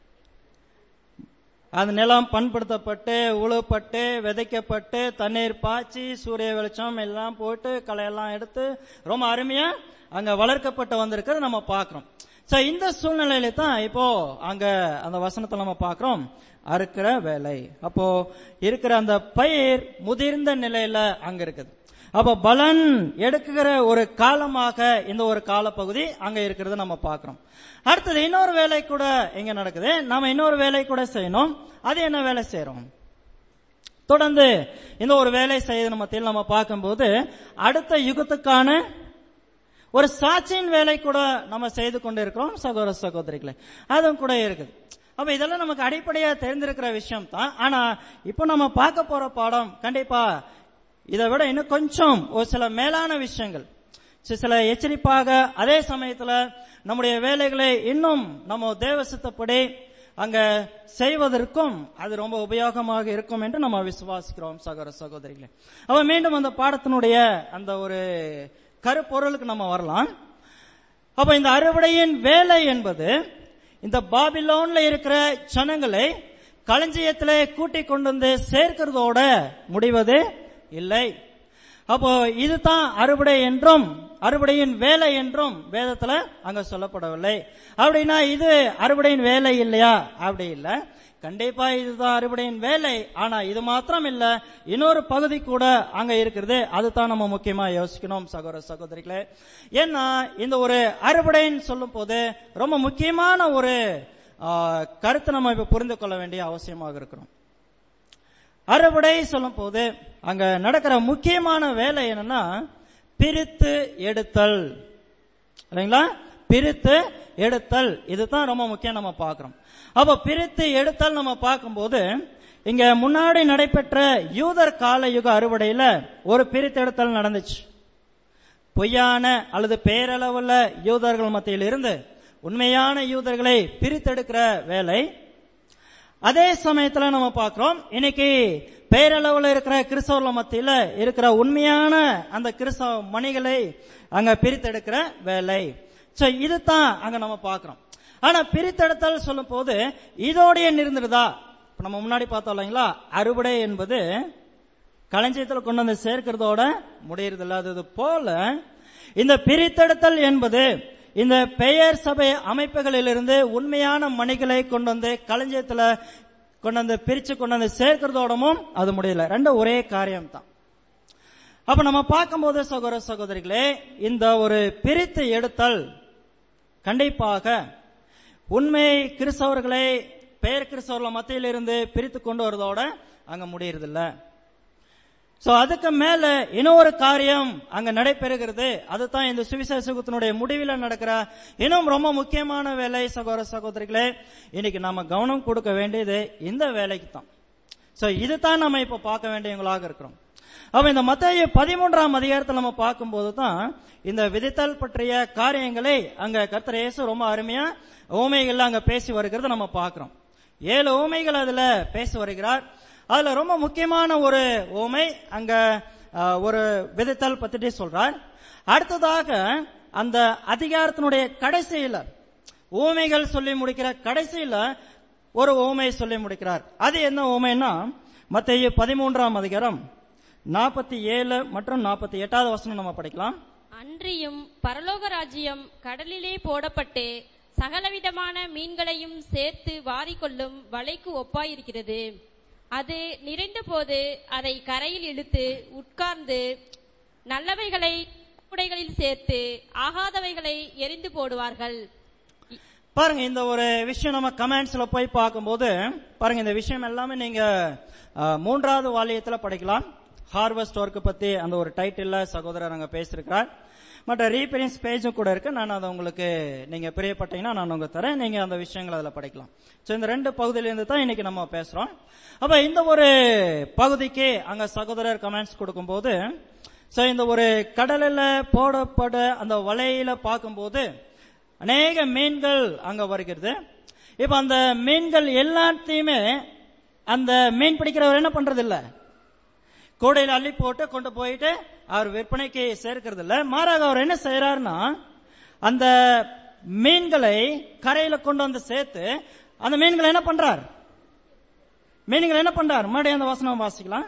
அந்த நிலம் பண்படுத்தப்பட்டு உழுப்பட்டு விதைக்கப்பட்டு தண்ணீர் பாய்ச்சி சூரிய வெளிச்சம் எல்லாம் போட்டு களையெல்லாம் எடுத்து ரொம்ப அருமையா அங்க வளர்க்கப்பட்டு வந்திருக்கிறது நம்ம பார்க்கிறோம் சோ இந்த சூழ்நிலையில தான் இப்போ அங்க அந்த வசனத்தை நம்ம பார்க்கிறோம் அறுக்கிற வேலை அப்போ இருக்கிற அந்த பயிர் முதிர்ந்த நிலையில அங்க இருக்குது அப்ப பலன் எடுக்குகிற ஒரு காலமாக இந்த ஒரு காலப்பகுதி அங்க இருக்கிறது நம்ம பார்க்கிறோம் அடுத்தது இன்னொரு வேலை கூட எங்க நடக்குது நாம இன்னொரு வேலை கூட செய்யணும் அது என்ன வேலை செய்யறோம் தொடர்ந்து இந்த ஒரு வேலை செய்யறது மத்தியில் நம்ம பார்க்கும்போது அடுத்த யுகத்துக்கான ஒரு சாட்சியின் வேலை கூட நம்ம செய்து கொண்டு இருக்கிறோம் சகோதர சகோதரிகளே அதுவும் கூட இருக்குது அப்ப இதெல்லாம் நமக்கு அடிப்படையா தெரிந்திருக்கிற விஷயம் தான் ஆனா இப்போ நம்ம பார்க்க போற பாடம் கண்டிப்பா இதை விட இன்னும் கொஞ்சம் ஒரு சில மேலான விஷயங்கள் சி- சில எச்சரிப்பாக அதே சமயத்துல நம்முடைய வேலைகளை இன்னும் நம்ம தேவ சித்தப்படி அங்க செய்வதற்கும் அது ரொம்ப உபயோகமாக இருக்கும் என்று நம்ம விசுவாசிக்கிறோம் சகோதர சகோதரிகளே அப்ப மீண்டும் அந்த பாடத்தினுடைய அந்த ஒரு கருப்பொருளுக்கு நம்ம வரலாம் அப்ப இந்த அறுவடையின் வேலை என்பது இந்த பாபிலோன்ல இருக்கிற ஜனங்களை களஞ்சியத்திலே கூட்டிக் கொண்டு வந்து சேர்க்கிறதோட முடிவது இல்லை அப்போ இதுதான் அறுவடை என்றும் அறுவடையின் வேலை என்றும் வேதத்துல அங்க சொல்லப்படவில்லை அப்படின்னா இது அறுவடையின் வேலை இல்லையா அப்படி இல்ல கண்டிப்பா இதுதான் அறுவடையின் வேலை ஆனா இது மாத்திரம் இல்ல இன்னொரு பகுதி கூட அங்க இருக்கிறது அதுதான் நம்ம முக்கியமா யோசிக்கணும் சகோதர சகோதரிகளே ஏன்னா இந்த ஒரு அறுவடைன்னு சொல்லும் போது ரொம்ப முக்கியமான ஒரு ஆ, கருத்தை நம்ம இப்ப புரிந்து கொள்ள வேண்டிய அவசியமாக இருக்கிறோம் அறுவடை சொல்லும் போது அங்க நடக்கிற முக்கியமான வேலை என்னன்னா பிரித்து எடுத்தல் இல்லைங்களா பிரித்து எடுத்தல் இதுதான் ரொம்ப முக்கியம் நம்ம பார்க்கிறோம் அப்ப பிரித்து எடுத்தல் நம்ம பார்க்கும்போது இங்க முன்னாடி நடைபெற்ற யூதர் கால யுக அறுவடையில ஒரு பிரித்தெடுத்தல் நடந்துச்சு பொய்யான அல்லது பேரளவுள்ள யூதர்கள் மத்தியில் இருந்து உண்மையான யூதர்களை பிரித்தெடுக்கிற வேலை அதே சமயத்துல நம்ம பார்க்கிறோம் இன்னைக்கு பேரளவுல இருக்கிற கிறிஸ்தவர்கள் மத்தியில இருக்கிற உண்மையான அந்த கிறிஸ்தவ மணிகளை அங்க பிரித்தெடுக்கிற வேலை சோ இதுதான் அங்க நம்ம பார்க்கிறோம் ஆனா பிரித்தெடுத்தல் சொல்லும் போது இதோடைய நிறுந்துடுதா இப்ப நம்ம முன்னாடி பார்த்தோம் இல்லைங்களா அறுவடை என்பது களஞ்சியத்துல கொண்டு வந்து சேர்க்கிறதோட முடியறதில்ல அது போல இந்த பிரித்தெடுத்தல் என்பது இந்த பெயர் சபை அமைப்புகளிலிருந்து உண்மையான மணிகளை கொண்டு வந்து களஞ்சியத்துல கொண்டு வந்து பிரிச்சு கொண்டு வந்து சேர்க்கிறதோடமும் அது முடியல ரெண்டும் ஒரே காரியம் தான் அப்ப நம்ம பார்க்கும்போது சகோதர சகோதரிகளே இந்த ஒரு பிரித்து எடுத்தல் கண்டிப்பாக உண்மை கிறிஸ்தவர்களை பெயர் கிறிஸ்தவர்கள் மத்தியிலிருந்து பிரித்து கொண்டு வரதோட அங்க முடியறதில்ல சோ அதுக்கு மேல இன்னொரு காரியம் அங்க நடைபெறுகிறது அதுதான் இந்த சுவிசேஷத்தினுடைய முடிவில் நடக்கிற இன்னும் ரொம்ப முக்கியமான வேலை சகோதர சகோதரிகளே இன்னைக்கு நாம கவனம் கொடுக்க வேண்டியது இந்த வேலைக்கு தான் சோ இதுதான் நம்ம இப்ப பார்க்க வேண்டியவங்களாக இருக்கிறோம் அப்ப இந்த மத்திய பதிமூன்றாம் அதிகாரத்தில் நம்ம பார்க்கும்போது தான் இந்த விதித்தல் பற்றிய காரியங்களை அங்க கர்த்தர் இயேசு ரொம்ப அருமையா ஓமைகள்ல அங்க பேசி வருகிறத நம்ம பார்க்கிறோம் ஏழு ஓமைகள் அதுல பேசி வருகிறார் அதுல ரொம்ப முக்கியமான ஒரு ஓமை அங்க அஹ், ஒரு விதித்தல் பத்திட்டு சொல்றார் அடுத்ததாக அந்த அதிகாரத்தினுடைய கடைசியில ஊமைகள் சொல்லி முடிக்கிற கடைசியில ஒரு ஊமை சொல்லி முடிக்கிறார் அது என்ன ஊமைன்னா மத்திய பதிமூன்றாம் அதிகாரம் நாற்பத்தி ஏழு மற்றும் நாற்பத்தி எட்டாவது வசனம் நம்ம படிக்கலாம்
அன்றியும் பரலோக ராஜ்யம் கடலிலே போடப்பட்டு சகலவிதமான மீன்களையும் சேர்த்து வாரிக்கொள்ளும் வலைக்கு ஒப்பாயிருக்கிறது அது நிறைந்தபோது அதை கரையில் இழுத்து உட்கார்ந்து நல்லவைகளை கூடைகளில் சேர்த்து ஆகாதவைகளை எரிந்து போடுவார்கள்
பாருங்க இந்த ஒரு விஷயம் நம்ம கமெண்ட்ஸ்ல போய் பார்க்கும்போது பாருங்க இந்த விஷயம் எல்லாமே நீங்க அஹ், மூன்றாவது வாலியத்துல படிக்கலாம் ஹார்வெஸ்ட் ஒர்க் பத்தி அந்த ஒரு டைட்டில்ல சகோதரர் அங்க பேசியிருக்கிறார் மற்ற ரீபெரின்ஸ் பேஜும் கூட இருக்கு நான் அதை உங்களுக்கு நீங்க பிரியப்பட்டீங்கன்னா நான் உங்களுக்கு தரேன் நீங்க அந்த விஷயங்களை அதுல படிக்கலாம் சோ இந்த ரெண்டு பகுதியில இருந்து தான் இன்னைக்கு நம்ம பேசுறோம் அப்ப இந்த ஒரு பகுதிக்கு அங்க சகோதரர் கமெண்ட்ஸ் கொடுக்கும்போது சோ இந்த ஒரு கடலில் போடப்பட அந்த வலையில பார்க்கும்போது அநேக மீன்கள் அங்க வருகிறது இப்ப அந்த மீன்கள் எல்லாத்தையுமே அந்த மீன் பிடிக்கிறவர் என்ன பண்றது இல்ல கூடையில அள்ளி போட்டு கொண்டு போயிட்டு அவர் விற்பனைக்கு சேர்க்கிறது இல்ல மாறாக அவர் என்ன செய்யறாருன்னா அந்த மீன்களை கரையில கொண்டு வந்து சேர்த்து அந்த மீன்களை என்ன பண்றார் மீன்களை என்ன பண்றார் மறுபடியும் அந்த வசனம் வாசிக்கலாம்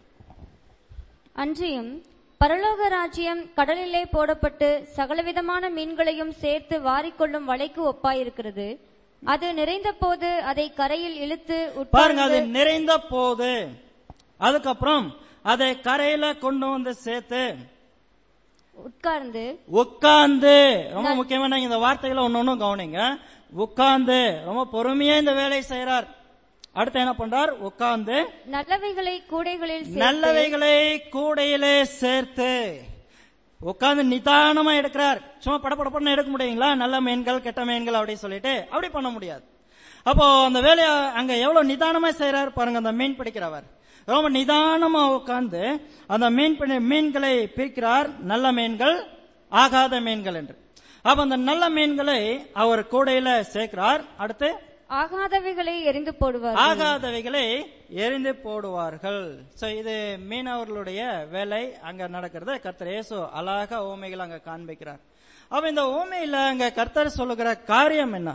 அன்றியும் பரலோக ராஜ்யம் கடலிலே போடப்பட்டு சகலவிதமான மீன்களையும் சேர்த்து வாரிக்கொள்ளும் வலைக்கு ஒப்பாயிருக்கிறது அது நிறைந்த போது அதை கரையில் இழுத்து
பாருங்க அது
உட்கார்ந்து
நிறைந்த போது அதுக்கப்புறம் அதை கரையில கொண்டு வந்து சேர்த்து
உட்கார்ந்து
உட்கார்ந்து ரொம்ப முக்கியமான இந்த வார்த்தைகளை ஒன்னு கவனிங்க உட்கார்ந்து ரொம்ப பொறுமையா இந்த வேலையை செய்யறார் அடுத்து என்ன பண்றார் உட்கார்ந்து
நல்லவைகளை கூடைகளில் சேர்த்து
நல்லவைகளை கூடையிலே சேர்த்து உட்கார்ந்து நிதானமா எடுக்கிறார் சும்மா படப்படப்படன்னு எடுக்க முடியுங்களா நல்ல மீன்கள் கெட்ட மீன்கள் அப்படின்னு சொல்லிட்டு அப்படி பண்ண முடியாது அப்போ அந்த வேலையை அங்க எவ்வளவு நிதானமா செய்யறாரு பாருங்க அந்த மீன் பிடிக்கிறவர் ரொம்ப நிதானமா உட்கார்ந்து அந்த மீன் பிடி- மீன்களை பிரிக்கிறார் நல்ல மீன்கள் ஆகாத மீன்கள் என்று அப்ப அந்த நல்ல மீன்களை அவர் கூடையில சேர்க்கிறார் அடுத்து
ஆகாதவைகளை எரிந்து போடுவார்
ஆகாதவைகளை எரிந்து போடுவார்கள் சோ இது மீனவர்களுடைய வேலை அங்க நடக்கிறது கர்த்தர் இயேசு அழகா ஓமைகள் அங்க காண்பிக்கிறார் அப்ப இந்த ஓமையில அங்க கர்த்தர் சொல்லுகிற காரியம் என்ன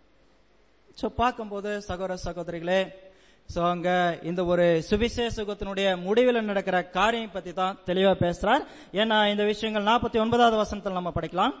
சோ பார்க்கும்போது சகோதர சகோதரிகளே சோ அங்க இந்த ஒரு சுவிசேஷகத்தினுடைய முடிவில் நடக்கிற காரியம் பத்தி தான் தெளிவா பேசுறார் ஏன்னா இந்த விஷயங்கள் நாற்பத்தி ஒன்பதாவது வசனத்தில் நம்ம படிக்கலாம்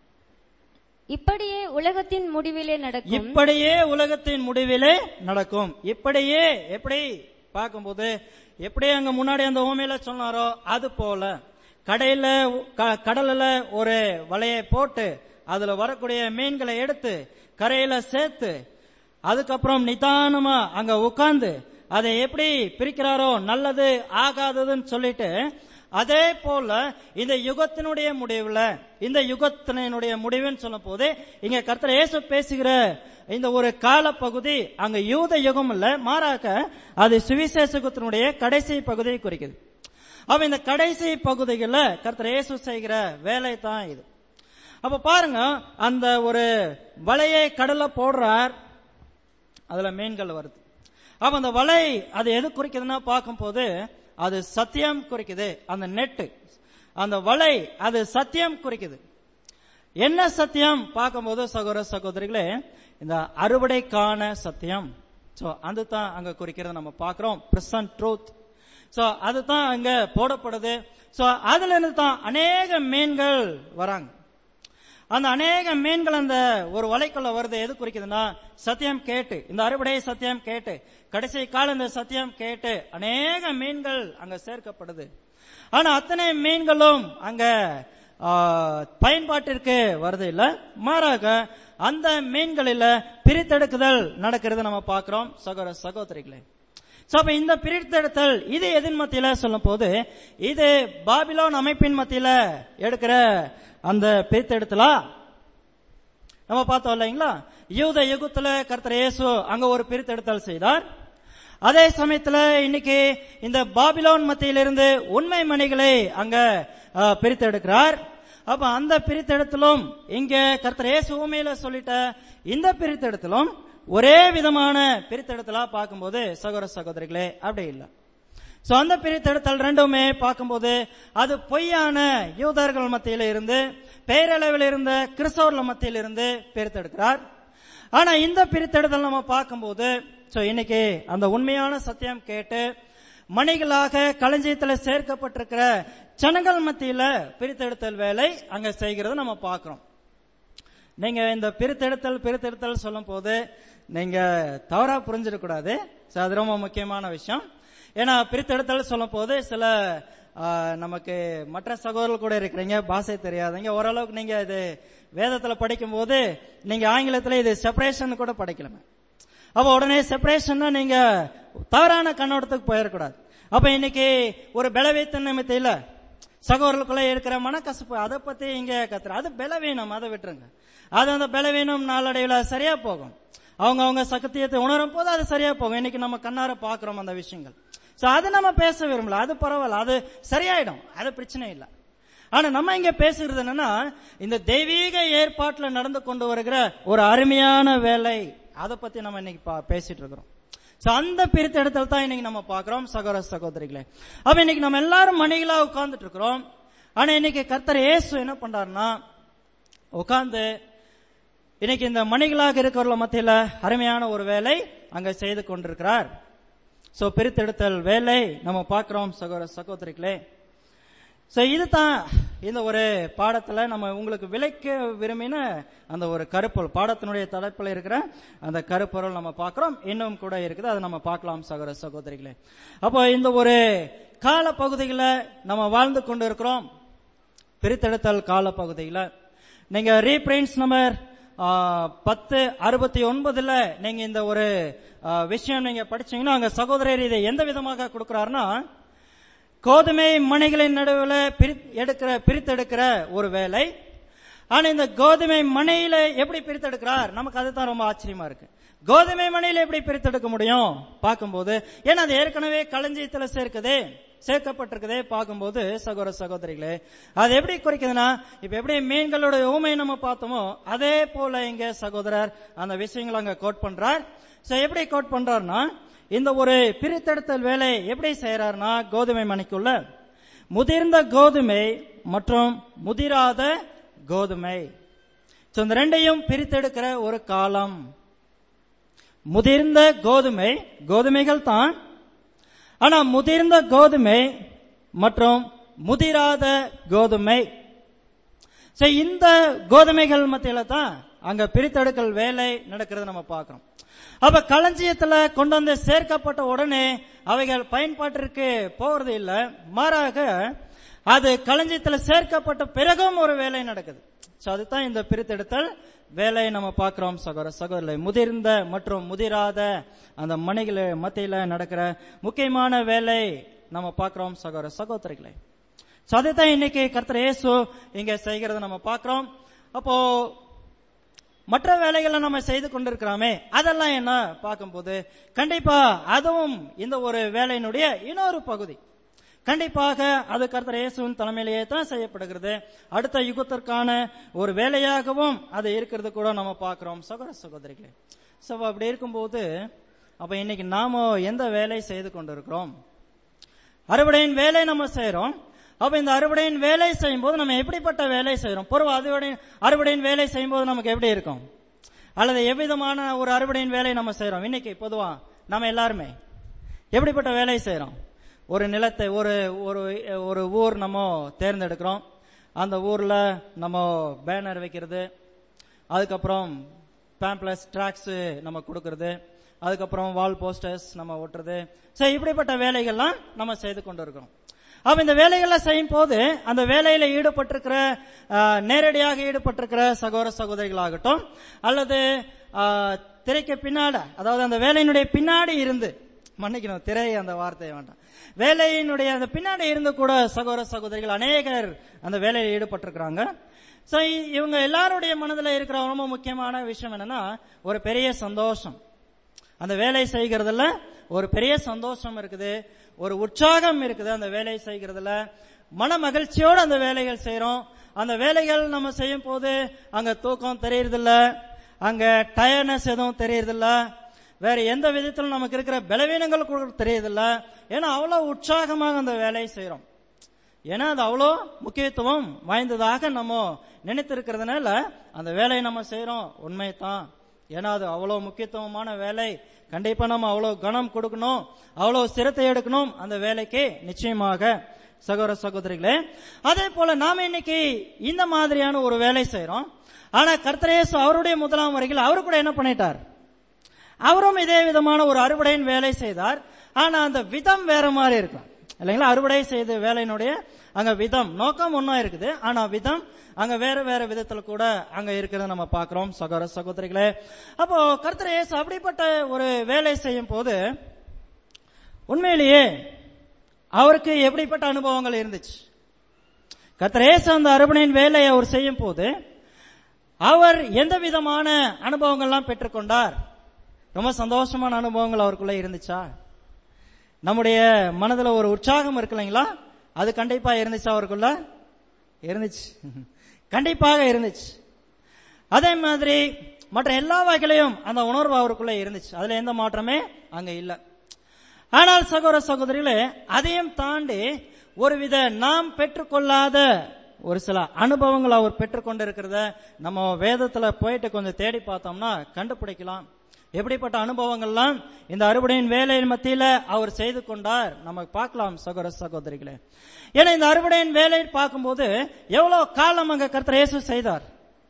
இப்படியே உலகத்தின் முடிவிலே நடக்கும்
இப்படியே உலகத்தின் முடிவிலே நடக்கும் இப்படியே எப்படி பார்க்கும்போது எப்படி அங்க முன்னாடி அந்த ஓமையில சொன்னாரோ அது போல கடையில க- கடல்ல ஒரு வலையை போட்டு அதுல வரக்கூடிய மீன்களை எடுத்து கரையில சேர்த்து அதுக்கப்புறம் நிதானமா அங்க உட்கார்ந்து அதை எப்படி பிரிக்கிறாரோ நல்லது ஆகாததுன்னு சொல்லிட்டு அதே போல இந்த யுகத்தினுடைய முடிவுல இந்த யுகத்தினுடைய முடிவுன்னு சொல்லும் போது இங்க கர்த்தர் இயேசு பேசுகிற இந்த ஒரு காலப்பகுதி அங்க யூத யுகம் இல்ல மாறாக அது சுவிசேஷகத்தினுடைய கடைசி பகுதியை குறிக்குது அப்ப இந்த கடைசி பகுதிகளில் கர்த்தர் இயேசு செய்கிற வேலை தான் இது அப்ப பாருங்க அந்த ஒரு வலையை கடல்ல போடுறார் அதுல மீன்கள் வருது அப்ப அந்த வலை அது எது குறிக்குதுன்னா பார்க்கும்போது அது சத்தியம் குறிக்குது அந்த நெட்டு அந்த வலை அது சத்தியம் குறிக்குது என்ன சத்தியம் பார்க்கும்போது சகோதர சகோதரிகளே இந்த அறுவடைக்கான சத்தியம் சோ அதுதான் அங்க குறிக்கிறத நம்ம பார்க்கிறோம் பிரசன்ட் ட்ரூத் சோ அதுதான் அங்க போடப்படுது சோ அதுல இருந்து தான் அநேக மீன்கள் வராங்க அந்த அநேக மீன்கள் அந்த ஒரு வலைக்குள்ள வருது எது குறிக்குதுன்னா சத்தியம் கேட்டு இந்த அறுவடை சத்தியம் கேட்டு கடைசி கால இந்த சத்தியம் கேட்டு அநேக மீன்கள் அங்க சேர்க்கப்படுது ஆனா அத்தனை மீன்களும் அங்க ஆ, பயன்பாட்டிற்கு வருது இல்ல மாறாக அந்த மீன்களில பிரித்தெடுக்குதல் நடக்கிறது நம்ம பார்க்கிறோம் சகோதர சகோதரிகளே சோ அப்ப இந்த பிரித்தெடுத்தல் இது எதின் மத்தியில சொல்லும் போது இது பாபிலோன் அமைப்பின் மத்தியில எடுக்கிற அந்த பிரித்தெடுத்தலா நம்ம பார்த்தோம் இல்லைங்களா யூத யுகத்துல கர்த்தர் இயேசு அங்க ஒரு பிரித்தெடுத்தல் செய்தார் அதே சமயத்துல இன்னைக்கு இந்த பாபிலோன் மத்தியிலிருந்து உண்மை மணிகளை அங்க அஹ், பிரித்தெடுக்கிறார் அப்ப அந்த பிரித்தெடுத்தலும் இங்க கர்த்தர் இயேசு உண்மையில சொல்லிட்ட இந்த பிரித்தெடுத்தலும் ஒரே விதமான பிரித்தெடுத்தலா பார்க்கும்போது சகோதர சகோதரிகளே அப்படி இல்லை சோ அந்த பிரித்தெடுத்தல் ரெண்டுமே பார்க்கும்போது அது பொய்யான யூதர்கள் மத்தியில இருந்து பேரளவில் இருந்த கிறிஸ்தவர்கள் மத்தியில இருந்து பிரித்தெடுக்கிறார் ஆனா இந்த பிரித்தெடுத்தல் நம்ம பார்க்கும்போது சோ இன்னைக்கு அந்த உண்மையான சத்தியம் கேட்டு மணிகளாக களஞ்சியத்துல சேர்க்கப்பட்டிருக்கிற ஜனங்கள் மத்தியில பிரித்தெடுத்தல் வேலை அங்க செய்கிறத நம்ம பார்க்கிறோம் நீங்க இந்த பிரித்தெடுத்தல் பிரித்தெடுத்தல் சொல்லும் போது நீங்க தவறா புரிஞ்சிடக்கூடாது So, அது ரொம்ப முக்கியமான விஷயம் ஏன்னா பிரித்தெடுத்தல் சொல்லும் போது சில ஆ, நமக்கு மற்ற சகோதரர்கள் கூட இருக்கிறீங்க பாஷை தெரியாதீங்க ஓரளவுக்கு நீங்க இது வேதத்துல படிக்கும் போது நீங்க ஆங்கிலத்துல இது செப்பரேஷன் கூட படிக்கலாமே அப்ப உடனே செப்பரேஷன் நீங்க தவறான கண்ணோட்டத்துக்கு போயிடக்கூடாது அப்ப இன்னைக்கு ஒரு பலவீத்த நிமித்தையில சகோதரர்களுக்குள்ள இருக்கிற மனக்கசப்பு அதை பத்தி இங்க கத்துற அது பலவீனம் அதை விட்டுருங்க அது அந்த பலவீனம் நாளடைவில் சரியா போகும் அவங்க அவங்க சக்தியத்தை உணரும் போது அது சரியா போகும் இன்னைக்கு நம்ம கண்ணார பாக்குறோம் அந்த விஷயங்கள் சோ அது நம்ம பேச விரும்பல அது பரவாயில்ல அது சரியாயிடும் அது பிரச்சனை இல்லை ஆனா நம்ம இங்க பேசுறது என்னன்னா இந்த தெய்வீக ஏற்பாட்டுல நடந்து கொண்டு வருகிற ஒரு அருமையான வேலை அதை பத்தி நம்ம இன்னைக்கு பா- பேசிட்டு இருக்கிறோம் சோ அந்த பிரித்தெடுத்தல் தான் இன்னைக்கு நம்ம பாக்குறோம் சகோதர சகோதரிகளே அப்ப இன்னைக்கு நம்ம எல்லாரும் மணிகளா உட்கார்ந்துட்டு இருக்கிறோம் ஆனா இன்னைக்கு கர்த்தர் இயேசு என்ன பண்றாருன்னா உட்கார்ந்து இன்னைக்கு இந்த மணிகளாக இருக்கிறவர்கள மத்தியில அருமையான ஒரு வேலை அங்க செய்து கொண்டிருக்கிறார் சோ பிரித்தெடுத்தல் வேலை நம்ம பார்க்கிறோம் சகோதர சகோதரிகளே சோ இதுதான் இந்த ஒரு பாடத்துல நம்ம உங்களுக்கு விலைக்க விரும்பின அந்த ஒரு கருப்பொருள் பாடத்தினுடைய தலைப்புல இருக்கிற அந்த கருப்பொருள் நம்ம பார்க்கிறோம் இன்னும் கூட இருக்குது அதை நம்ம பார்க்கலாம் சகோதர சகோதரிகளே அப்போ இந்த ஒரு கால பகுதியில நம்ம வாழ்ந்து கொண்டு இருக்கிறோம் பிரித்தெடுத்தல் கால பகுதியில நீங்க ரீபிரிண்ட்ஸ் நம்பர் பத்து அறுபத்தி ஒன்பதுல நீங்க இந்த ஒரு ஆ, விஷயம் நீங்க படிச்சீங்கன்னா அங்க சகோதரர் இதை எந்த விதமாக கொடுக்கிறாருன்னா கோதுமை மணிகளின் நடுவுல பிரி- எடுக்கிற பிரித்தெடுக்கிற ஒரு வேலை ஆனா இந்த கோதுமை மணியில எப்படி பிரித்தெடுக்கிறார் நமக்கு அதுதான் ரொம்ப ஆச்சரியமா இருக்கு கோதுமை மணியில எப்படி பிரித்தெடுக்க முடியும் பார்க்கும்போது ஏன்னா அது ஏற்கனவே களஞ்சியத்துல சேர்க்குதே சேர்க்கப்பட்டிருக்குதே பார்க்கும்போது சகோதர சகோதரிகளே அது எப்படி குறிக்குதுன்னா இப்ப எப்படி மீன்களோட ஊமை நம்ம பார்த்தோமோ அதே போல இங்க சகோதரர் அந்த விஷயங்களை அங்க கோட் பண்றார் சோ எப்படி கோட் பண்றாருன்னா இந்த ஒரு பிரித்தெடுத்தல் வேலை எப்படி செய்யறாருன்னா கோதுமை மணிக்குள்ள முதிர்ந்த கோதுமை மற்றும் முதிராத கோதுமை So, இந்த ரெண்டையும் பிரித்தெடுக்கிற ஒரு காலம் முதிர்ந்த கோதுமை கோதுமைகள் தான் ஆனா முதிர்ந்த கோதுமை மற்றும் முதிராத கோதுமை So, இந்த கோதுமைகள் மத்தியில தான் அங்க பிரித்தெடுக்கல் வேலை நடக்கிறது நம்ம பார்க்கிறோம் அப்ப களஞ்சியத்துல கொண்டு வந்து சேர்க்கப்பட்ட உடனே அவைகள் பயன்பாட்டிற்கு போறது இல்ல மாறாக அது களஞ்சியத்துல சேர்க்கப்பட்ட பிறகும் ஒரு வேலை நடக்குது சோ அதுதான் இந்த பிரித்தெடுத்தல் வேலையை நம்ம பார்க்கிறோம் சகோதர சகோதரர்களை முதிர்ந்த மற்றும் முதிராத அந்த மணிகள் மத்தியில நடக்கிற முக்கியமான வேலை நம்ம பார்க்கிறோம் சகோதர சகோதரிகளை So, அதைத்தான் இன்னைக்கு கர்த்தர் இயேசு இங்க செய்கிறத நம்ம பார்க்கிறோம் அப்போ மற்ற வேலைகளை நம்ம செய்து கொண்டிருக்கிறோமே அதெல்லாம் என்ன பார்க்கும்போது கண்டிப்பா அதுவும் இந்த ஒரு வேலையினுடைய இன்னொரு பகுதி கண்டிப்பாக அது கர்த்தர் இயேசுவின் தலைமையிலேயே தான் செய்யப்படுகிறது அடுத்த யுகத்திற்கான ஒரு வேலையாகவும் அது இருக்கிறது கூட நம்ம பார்க்கிறோம் சகோதர சகோதரிகளே சோ அப்படி இருக்கும்போது அப்ப இன்னைக்கு நாம எந்த வேலை செய்து கொண்டிருக்கிறோம் அறுவடையின் வேலை நம்ம செய்யறோம் அப்ப இந்த அறுவடையின் வேலை செய்யும் போது நம்ம எப்படிப்பட்ட வேலை செய்யறோம் பொதுவா அறுவடை அறுவடையின் வேலை செய்யும் போது நமக்கு எப்படி இருக்கும் அல்லது எவ்விதமான ஒரு அறுவடையின் வேலை நம்ம செய்யறோம் இன்னைக்கு பொதுவா நம்ம எல்லாருமே எப்படிப்பட்ட வேலை செய்யறோம் ஒரு நிலத்தை ஒரு ஒரு ஒரு ஊர் நம்ம தேர்ந்தெடுக்கிறோம் அந்த ஊர்ல நம்ம பேனர் வைக்கிறது அதுக்கப்புறம் பேம்ப்ளஸ் ட்ராக்ஸ் நம்ம கொடுக்கறது அதுக்கப்புறம் வால் போஸ்டர்ஸ் நம்ம ஒட்டுறது சோ இப்படிப்பட்ட வேலைகள்லாம் நம்ம செய்து கொண்டு இருக்கிறோம் அப்ப இந்த வேலைகள்லாம் செய்யும் போது அந்த வேலையில ஈடுபட்டிருக்கிற ஆஹ், நேரடியாக ஈடுபட்டிருக்கிற சகோதர சகோதரிகளாகட்டும் அல்லது ஆஹ், திரைக்கு பின்னாட அதாவது அந்த வேலையினுடைய பின்னாடி இருந்து மன்னிக்கணும் திரை அந்த வார்த்தையை வேண்டாம் வேலையினுடைய அந்த பின்னாடி இருந்து கூட சகோதர சகோதரிகள் அநேகர் அந்த வேலையில் ஈடுபட்டிருக்கிறாங்க சோ இவங்க எல்லாருடைய மனதில் இருக்கிற ரொம்ப முக்கியமான விஷயம் என்னன்னா ஒரு பெரிய சந்தோஷம் அந்த வேலை செய்கிறதுல ஒரு பெரிய சந்தோஷம் இருக்குது ஒரு உற்சாகம் இருக்குது அந்த வேலை செய்கிறதுல மன மகிழ்ச்சியோடு அந்த வேலைகள் செய்றோம் அந்த வேலைகள் நம்ம செய்யும் போது அங்க தூக்கம் தெரியறதில்ல அங்க டயர்னஸ் எதுவும் தெரியறதில்ல வேற எந்த விதத்திலும் நமக்கு இருக்கிற பலவீனங்கள் கூட தெரியறதில்ல ஏன்னா அவ்வளவு உற்சாகமாக அந்த வேலையை செய்றோம் ஏன்னா அது அவ்வளோ முக்கியத்துவம் வாய்ந்ததாக நம்ம நினைத்திருக்கிறதுனால அந்த வேலையை நம்ம செய்றோம் உண்மைதான் ஏன்னா அது அவ்வளவு முக்கியத்துவமான வேலை கண்டிப்பா நம்ம அவ்வளவு கனம் கொடுக்கணும் அவ்வளவு சிரத்தை எடுக்கணும் அந்த வேலைக்கு நிச்சயமாக சகோதர சகோதரிகளே அதே போல நாம இன்னைக்கு இந்த மாதிரியான ஒரு வேலை செய்றோம் ஆனா கர்த்தரேசு அவருடைய முதலாம் வரையில் அவரு கூட என்ன பண்ணிட்டார் அவரும் இதே விதமான ஒரு அறுவடையின் வேலை செய்தார் ஆனா அந்த விதம் வேற மாதிரி இருக்கும் இல்லைங்களா அறுவடை செய்த வேலையினுடைய அங்க விதம் நோக்கம் ஒன்னா இருக்குது ஆனா விதம் அங்க வேற வேற விதத்துல கூட அங்க இருக்கிறத நம்ம பார்க்கிறோம் சகோதர சகோதரிகளே அப்போ கர்த்தர் இயேசு அப்படிப்பட்ட ஒரு வேலை செய்யும் போது உண்மையிலேயே அவருக்கு எப்படிப்பட்ட அனுபவங்கள் இருந்துச்சு கர்த்தர் இயேசு அந்த அறுவடையின் வேலையை அவர் செய்யும் போது அவர் எந்த விதமான அனுபவங்கள்லாம் பெற்றுக்கொண்டார் ரொம்ப சந்தோஷமான அனுபவங்கள் அவருக்குள்ள இருந்துச்சா நம்முடைய மனதுல ஒரு உற்சாகம் இருக்கு இல்லைங்களா அது கண்டிப்பா இருந்துச்சா அவருக்குள்ள இருந்துச்சு கண்டிப்பாக இருந்துச்சு அதே மாதிரி மற்ற எல்லா வகையிலையும் அந்த உணர்வு அவருக்குள்ள இருந்துச்சு அதுல எந்த மாற்றமே அங்க இல்ல ஆனால் சகோதர சகோதரிகளே அதையும் தாண்டி ஒருவித நாம் பெற்றுக்கொள்ளாத ஒரு சில அனுபவங்கள் அவர் பெற்றுக்கொண்டிருக்கிறத நம்ம வேதத்துல போயிட்டு கொஞ்சம் தேடி பார்த்தோம்னா கண்டுபிடிக்கலாம் எப்படிப்பட்ட அனுபவங்கள்லாம் இந்த அறுவடையின் வேலையின் மத்தியில அவர் செய்து கொண்டார் நம்ம பார்க்கலாம் சகோதர சகோதரிகளே ஏன்னா இந்த அறுவடையின் வேலை பார்க்கும்போது எவ்வளவு காலம் அங்க கர்த்தர் இயேசு செய்தார்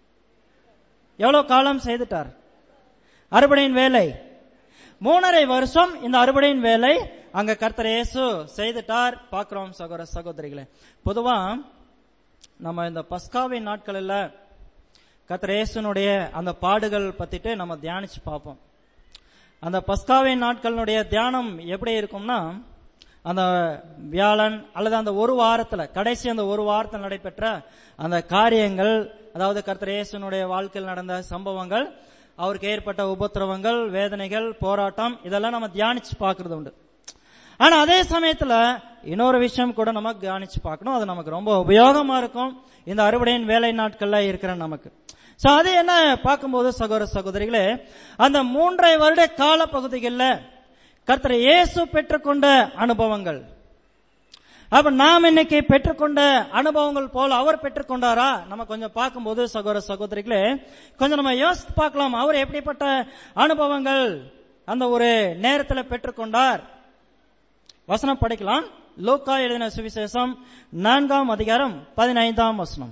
எவ்வளவு காலம் செய்துட்டார் அறுவடையின் வேலை மூணரை வருஷம் இந்த அறுவடையின் வேலை அங்க கர்த்தர் இயேசு செய்துட்டார் பார்க்கிறோம் சகோதர சகோதரிகளே பொதுவா நம்ம இந்த பஸ்காவின் நாட்களில் கர்த்தர் இயேசுனுடைய அந்த பாடுகள் பத்திட்டு நம்ம தியானிச்சு பார்ப்போம் அந்த பஸ்காவின் நாட்களினுடைய தியானம் எப்படி இருக்கும்னா அந்த வியாழன் அல்லது அந்த ஒரு வாரத்துல கடைசி அந்த ஒரு வாரத்தில் நடைபெற்ற அந்த காரியங்கள் அதாவது கர்த்தர் இயேசுனுடைய வாழ்க்கையில் நடந்த சம்பவங்கள் அவருக்கு ஏற்பட்ட உபத்திரவங்கள் வேதனைகள் போராட்டம் இதெல்லாம் நம்ம தியானிச்சு பார்க்கறது உண்டு ஆனா அதே சமயத்துல இன்னொரு விஷயம் கூட நம்ம தியானிச்சு பார்க்கணும் அது நமக்கு ரொம்ப உபயோகமா இருக்கும் இந்த அறுவடையின் வேலை நாட்கள்ல இருக்கிற நமக்கு சோ அது என்ன பார்க்கும்போது சகோதர சகோதரிகளே அந்த மூன்றை வருட கால பகுதிகளில் கர்த்தர் இயேசு பெற்றுக்கொண்ட அனுபவங்கள் அப்ப நாம் இன்னைக்கு பெற்றுக்கொண்ட அனுபவங்கள் போல அவர் பெற்றுக்கொண்டாரா நம்ம கொஞ்சம் பார்க்கும்போது சகோதர சகோதரிகளே கொஞ்சம் நம்ம யோசித்து பார்க்கலாம் அவர் எப்படிப்பட்ட அனுபவங்கள் அந்த ஒரு நேரத்தில் பெற்றுக்கொண்டார் வசனம் படிக்கலாம் லோக்கா எழுதின சுவிசேஷம் நான்காம் அதிகாரம் பதினைந்தாம் வசனம்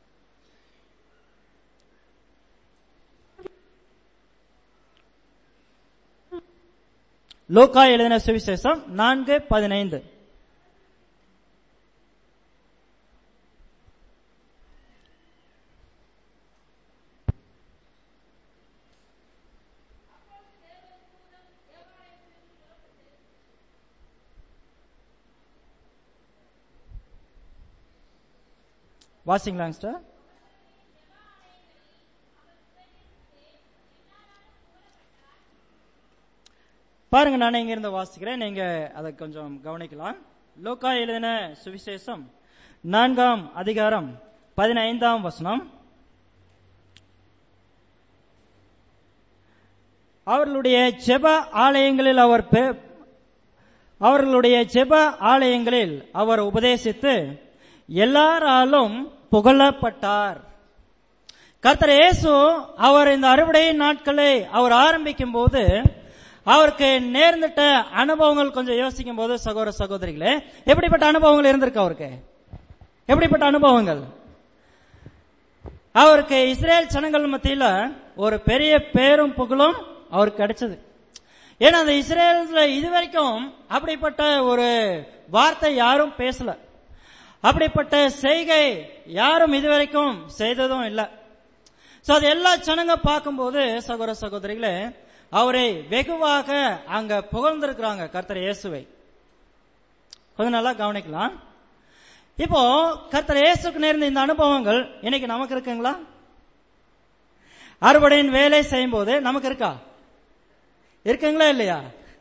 லோக்கா எழுதின சுவிசேஷம் நான்கு பதினைந்து வாசிங்களாங்க சார் பாருங்க நான் இங்க இருந்து வாசிக்கிறேன் நீங்க அதை கொஞ்சம் கவனிக்கலாம் லோக்கா எழுதின சுவிசேஷம் நான்காம் அதிகாரம் பதினைந்தாம் வசனம் அவர்களுடைய ஜெப ஆலயங்களில் அவர் பெ- அவர்களுடைய ஜெப ஆலயங்களில் அவர் உபதேசித்து எல்லாராலும் புகழப்பட்டார் கர்த்தர் இயேசு அவர் இந்த அறுவடை நாட்களை அவர் ஆரம்பிக்கும் போது அவருக்கு நேர்ந்துட்ட அனுபவங்கள் கொஞ்சம் யோசிக்கும் போது சகோதர சகோதரிகளே எப்படிப்பட்ட அனுபவங்கள் இருந்திருக்கு அவருக்கு எப்படிப்பட்ட அனுபவங்கள் அவருக்கு இஸ்ரேல் ஜனங்கள் மத்தியில ஒரு பெரிய பேரும் புகழும் அவருக்கு கிடைச்சது ஏன்னா அந்த இஸ்ரேல்ல இதுவரைக்கும் அப்படிப்பட்ட ஒரு வார்த்தை யாரும் பேசல அப்படிப்பட்ட செய்கை யாரும் இதுவரைக்கும் செய்ததும் இல்லை சோ அது எல்லா ஜனங்க பார்க்கும்போது சகோதர சகோதரிகளே அவரை வெகுவாக அங்க புகழ்ந்திருக்கிறாங்க கர்த்தர் இயேசுவை கொஞ்சம் நல்லா கவனிக்கலாம் இப்போ கர்த்தர் இயேசுக்கு நேர்ந்த இந்த அனுபவங்கள் இன்னைக்கு நமக்கு இருக்குங்களா அறுவடையின் வேலை செய்யும் போது நமக்கு இருக்கா இருக்குங்களா இல்லையா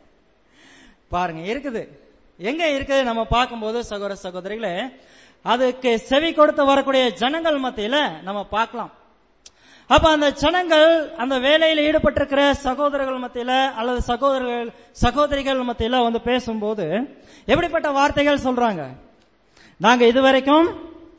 பாருங்க இருக்குது எங்க இருக்குது நம்ம பார்க்கும்போது சகோதர சகோதரிகளே அதுக்கு செவி கொடுத்து வரக்கூடிய ஜனங்கள் மத்தியில நம்ம பார்க்கலாம் அப்ப அந்த ஜனங்கள் அந்த வேலையில் ஈடுபட்டிருக்கிற சகோதரர்கள் மத்தியில அல்லது சகோதரர்கள் சகோதரிகள் மத்தியில வந்து பேசும்போது எப்படிப்பட்ட வார்த்தைகள் சொல்றாங்க நாங்க இதுவரைக்கும்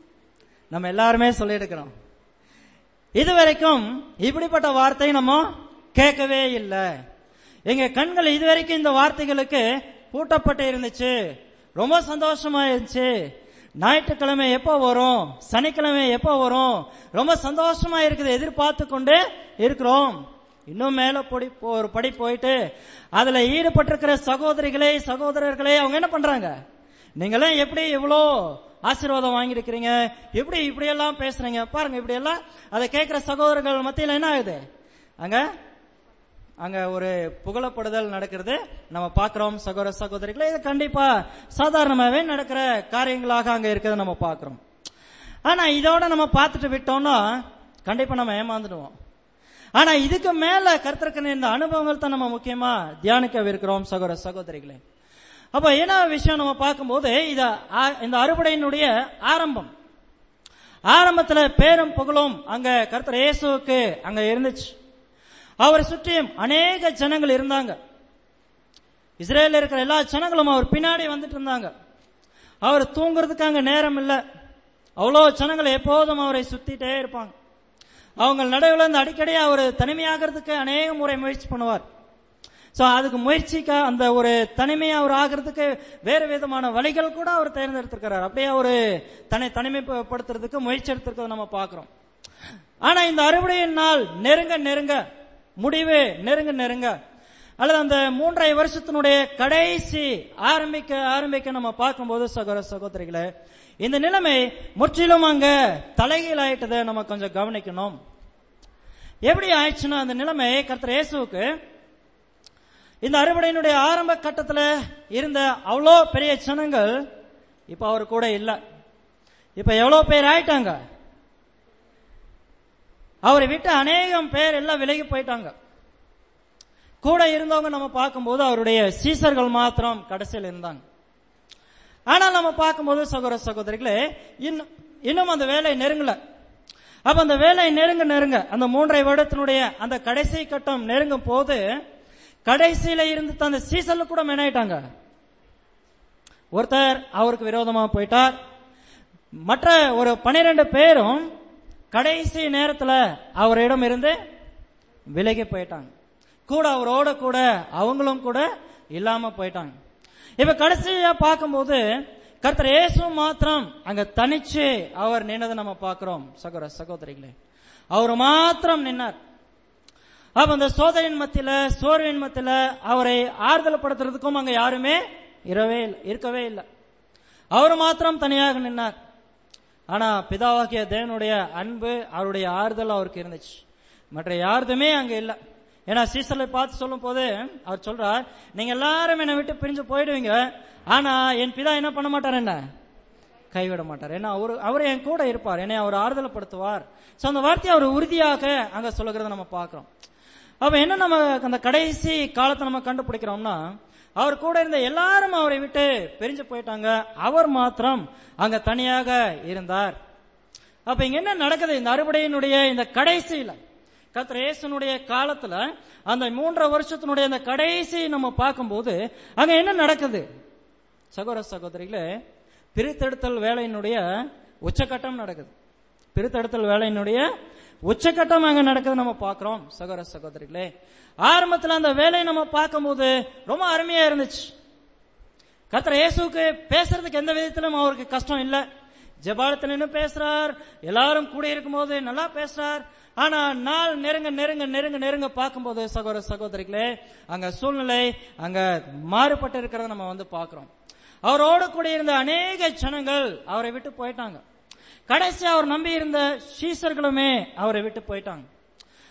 நம்ம எல்லாருமே சொல்லியிருக்கிறோம் இதுவரைக்கும் இப்படிப்பட்ட வார்த்தை நம்ம கேட்கவே இல்லை எங்க கண்கள் இதுவரைக்கும் இந்த வார்த்தைகளுக்கு பூட்டப்பட்டு இருந்துச்சு ரொம்ப சந்தோஷமா இருந்துச்சு ஞாயிற்றுக்கிழமை எப்போ வரும் சனிக்கிழமை எப்போ வரும் ரொம்ப சந்தோஷமா இருக்குது எதிர்பார்த்து கொண்டு இருக்கிறோம் இன்னும் மேல படி ஒரு படி போயிட்டு அதுல ஈடுபட்டிருக்கிற சகோதரிகளே சகோதரர்களே அவங்க என்ன பண்றாங்க நீங்களாம் எப்படி இவ்வளோ ஆசீர்வாதம் வாங்கியிருக்கிறீங்க எப்படி இப்படி எல்லாம் பேசுறீங்க பாருங்க இப்படி எல்லாம் அதை கேட்கிற சகோதரர்கள் மத்தியில் என்ன ஆகுது அங்க அங்க ஒரு புகழப்படுதல் நடக்கிறது நம்ம பார்க்கிறோம் சகோதர சகோதரிகளை இது கண்டிப்பா சாதாரணமாவே நடக்கிற காரியங்களாக அங்க இருக்கிறத நம்ம பார்க்கிறோம் ஆனா இதோட நம்ம பார்த்துட்டு விட்டோம்னா கண்டிப்பா நம்ம ஏமாந்துடுவோம் ஆனா இதுக்கு மேல கருத்திருக்கிற இந்த அனுபவங்கள் தான் நம்ம முக்கியமா தியானிக்கவிருக்கிறோம் சகோதர சகோதரிகளே அப்ப என்ன விஷயம் நம்ம பார்க்கும்போது இத ஆ- இந்த அறுவடையினுடைய ஆரம்பம் ஆரம்பத்துல பேரும் புகழும் அங்க கர்த்தர் இயேசுவுக்கு அங்க இருந்துச்சு அவரை சுற்றியும் அநேக ஜனங்கள் இருந்தாங்க இஸ்ரேல்ல இருக்கிற எல்லா ஜனங்களும் அவர் பின்னாடி வந்துட்டு இருந்தாங்க அவர் தூங்குறதுக்கு அங்க நேரம் இல்ல அவ்வளோ ஜனங்கள் எப்போதும் அவரை சுத்திட்டே இருப்பாங்க அவங்க நடுவில் இருந்து அடிக்கடி அவர் தனிமையாகிறதுக்கு அநேக முறை முயற்சி பண்ணுவார் சோ அதுக்கு முயற்சிக்க அந்த ஒரு தனிமை அவர் ஆகிறதுக்கு வேறு விதமான வழிகள் கூட அவர் தேர்ந்தெடுத்திருக்கிறார் அப்படியே அவரு தன்னை தனிமைப்படுத்துறதுக்கு முயற்சி எடுத்திருக்கிறத நம்ம பார்க்கிறோம் ஆனா இந்த அறுவடையின் நாள் நெருங்க நெருங்க முடிவு நெருங்க நெருங்க அல்லது அந்த மூன்றரை வருஷத்தினுடைய கடைசி ஆரம்பிக்க ஆரம்பிக்க நம்ம பார்க்கும்போது சகோதர சகோதரிகளே இந்த நிலைமை முற்றிலும் அங்க தலைகீழ் ஆயிட்டதை நம்ம கொஞ்சம் கவனிக்கணும் எப்படி ஆயிடுச்சுன்னா அந்த நிலைமை கர்த்தர் இயேசுவுக்கு இந்த அறுவடையினுடைய ஆரம்ப கட்டத்துல இருந்த அவ்வளோ பெரிய ஜனங்கள் இப்ப அவர் கூட இல்ல இப்ப எவ்வளவு பேர் ஆயிட்டாங்க அவரை விட்டு அநேகம் பேர் எல்லாம் விலகி போயிட்டாங்க கூட இருந்தவங்க நம்ம பார்க்கும்போது அவருடைய சீசர்கள் மாத்திரம் கடைசியில் இருந்தாங்க ஆனால் நம்ம பார்க்கும்போது சகோதர சகோதரிகளே இன்னும் இன்னும் அந்த வேலை நெருங்கல அப்ப அந்த வேலை நெருங்க நெருங்க அந்த மூன்றரை வருடத்தினுடைய அந்த கடைசி கட்டம் நெருங்கும் போது கடைசியில இருந்து அந்த சீசன்ல கூட மெனாயிட்டாங்க ஒருத்தர் அவருக்கு விரோதமா போயிட்டார் மற்ற ஒரு பனிரெண்டு பேரும் கடைசி நேரத்துல அவரிடம் இருந்து விலகி போயிட்டாங்க கூட அவரோட கூட அவங்களும் கூட இல்லாம போயிட்டாங்க இப்ப கடைசியா பார்க்கும்போது கர்த்தர் இயேசு மாத்திரம் அங்க தனிச்சு அவர் நின்னதை நம்ம பார்க்கிறோம் சகோதர சகோதரிகளே அவர் மாத்திரம் நின்னார் அப்ப அந்த சோதரின் மத்தியில சோர்வின் மத்தியில அவரை ஆறுதல் படுத்துறதுக்கும் அங்க யாருமே இரவே இல்ல- இருக்கவே இல்லை அவர் மாத்திரம் தனியாக நின்னார் ஆனா பிதாவாகிய தேவனுடைய அன்பு அவருடைய ஆறுதல் அவருக்கு இருந்துச்சு மற்ற யாருதுமே அங்க இல்ல ஏன்னா சீசலை பார்த்து சொல்லும் போது அவர் சொல்றார் நீங்க எல்லாரும் என்னை விட்டு பிரிஞ்சு போயிடுவீங்க ஆனா என் பிதா என்ன பண்ண மாட்டார் என்ன கைவிட மாட்டார் ஏன்னா அவரு அவர் என் கூட இருப்பார் என்னை அவர் ஆறுதல்படுத்துவார் சோ அந்த வார்த்தையை அவர் உறுதியாக அங்க சொல்லுகிறத நம்ம பார்க்கிறோம் அப்ப என்ன நம்ம அந்த கடைசி காலத்தை நம்ம கண்டுபிடிக்கிறோம்னா அவர் கூட இருந்த எல்லாரும் அவரை விட்டு பிரிஞ்சு போயிட்டாங்க அவர் மாத்திரம் அங்க தனியாக இருந்தார் அப்ப இங்க என்ன நடக்குது இந்த அறுவடையினுடைய இந்த கடைசியில கர்த்தர் இயேசுனுடைய காலத்துல அந்த மூன்றரை வருஷத்தினுடைய அந்த கடைசி நம்ம பார்க்கும்போது அங்க என்ன நடக்குது சகோதர சகோதரிகளே பிரித்தெடுத்தல் வேலையினுடைய உச்சக்கட்டம் நடக்குது பிரித்தெடுத்தல் வேலையினுடைய உச்சக்கட்டம் அங்க நடக்குது நம்ம பார்க்கிறோம் சகோதர சகோதரிகளே ஆரம்பத்துல அந்த வேலையை நம்ம பார்க்கும்போது ரொம்ப அருமையா இருந்துச்சு கர்த்தர் இயேசுவுக்கு பேசுறதுக்கு எந்த விதத்திலும் அவருக்கு கஷ்டம் இல்ல ஜெபாலத்துல நின்னு பேசுறார் எல்லாரும் கூட இருக்கும்போது நல்லா பேசுறார் ஆனா நாள் நெருங்க நெருங்க நெருங்க நெருங்க பார்க்கும்போது சகோதர சகோதரிகளே அங்க சூழ்நிலை அங்க மாறுபட்டு இருக்கிறத நம்ம வந்து பார்க்கிறோம் அவரோடு கூட இருந்த அநேக ஜனங்கள் அவரை விட்டு போயிட்டாங்க கடைசி அவர் நம்பி இருந்த சீசர்களுமே அவரை விட்டு போயிட்டாங்க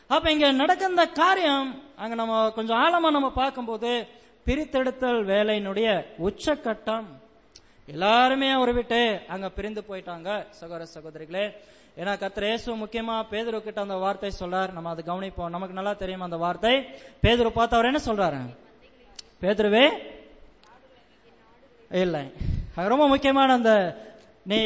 அப்ப இங்க நடக்கிற இந்த காரியம் அங்க நம்ம கொஞ்சம் ஆழமா நம்ம பார்க்கும்போது பிரித்தெடுத்தல் வேலையினுடைய உச்சக்கட்டம் எல்லாருமே அவரை விட்டு அங்க பிரிந்து போயிட்டாங்க சகோதர சகோதரிகளே ஏன்னா கர்த்தர் இயேசு முக்கியமா பேதுரு கிட்ட அந்த வார்த்தை சொல்றார் நம்ம அதை கவனிப்போம் நமக்கு நல்லா தெரியும் அந்த வார்த்தை பேதுரு பார்த்து அவர் என்ன சொல்றாரு பேதுருவே இல்லை அது ரொம்ப முக்கியமான அந்த நீ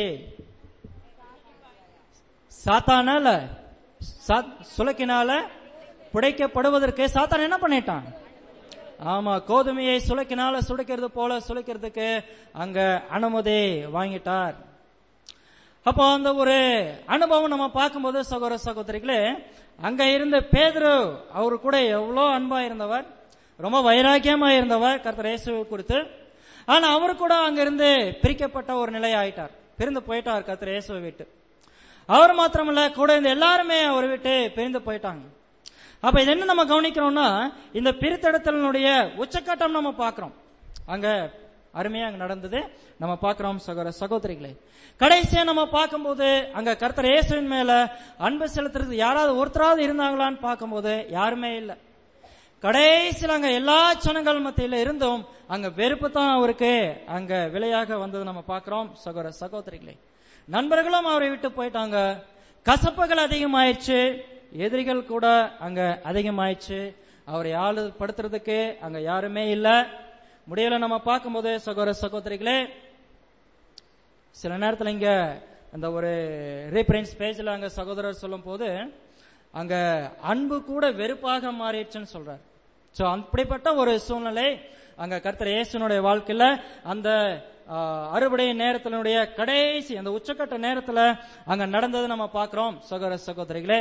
சாத்தானால சா- சுலக்கினால புடைக்கப்படுவதற்கு சாத்தான் என்ன பண்ணிட்டான் ஆமா கோதுமையை சுலக்கினால சுடைக்கிறது போல சுளைக்கிறதுக்கு அங்க அனுமதி வாங்கிட்டார் அப்போ அந்த ஒரு அனுபவம் நம்ம பார்க்கும்போது சகோதர சகோதரிகளே அங்க இருந்த பேதுரு அவரு கூட எவ்வளோ அன்பா இருந்தவர் ரொம்ப வைராக்கியமா இருந்தவர் கர்த்தர் இயேசுவை குறித்து ஆனா அவரு கூட அங்கிருந்து பிரிக்கப்பட்ட ஒரு நிலை ஆயிட்டார் பிரிந்து போயிட்டார் கர்த்தர் இயேசுவை விட்டு அவர் மாத்திரமல்ல கூட இந்த எல்லாருமே அவரை விட்டு பிரிந்து போயிட்டாங்க அப்ப இது என்ன நம்ம கவனிக்கிறோம்னா இந்த பிரித்தெடுத்தலினுடைய உச்சக்கட்டம் நம்ம பார்க்கிறோம் அங்க அருமையா அங்க நடந்தது நம்ம பார்க்கிறோம் சகோதர சகோதரிகளே கடைசியா நம்ம பார்க்கும்போது அங்க கர்த்தர் இயேசுவின் மேல அன்பு செலுத்துறது யாராவது ஒருத்தராவது இருந்தாங்களான்னு பார்க்கும்போது யாருமே இல்லை கடைசியில் அங்க எல்லா ஜனங்கள் மத்தியில இருந்தும் அங்க வெறுப்பு தான் அவருக்கு அங்க விலையாக வந்தது நம்ம பார்க்கிறோம் சகோதர சகோதரிகளே நண்பர்களும் அவரை விட்டு போயிட்டாங்க கசப்புகள் அதிகமாயிடுச்சு எதிரிகள் கூட அங்க அதிகமாயிடுச்சு அவரை ஆளு படுத்துறதுக்கு அங்க யாருமே இல்ல முடியல நம்ம பார்க்கும்போது சகோதர சகோதரிகளே சில நேரத்துல இங்க அந்த ஒரு ரீஃபரன்ஸ் பேஜ்ல அங்க சகோதரர் சொல்லும் போது அங்க அன்பு கூட வெறுப்பாக மாறிடுச்சுன்னு சொல்றார் சோ அப்படிப்பட்ட ஒரு சூழ்நிலை அங்க கர்த்தர் இயேசுனுடைய வாழ்க்கையில அந்த ஆ, அறுவடை நேரத்தினுடைய கடைசி அந்த உச்சக்கட்ட நேரத்துல அங்க நடந்தது நம்ம பார்க்கிறோம் சகோதர சகோதரிகளே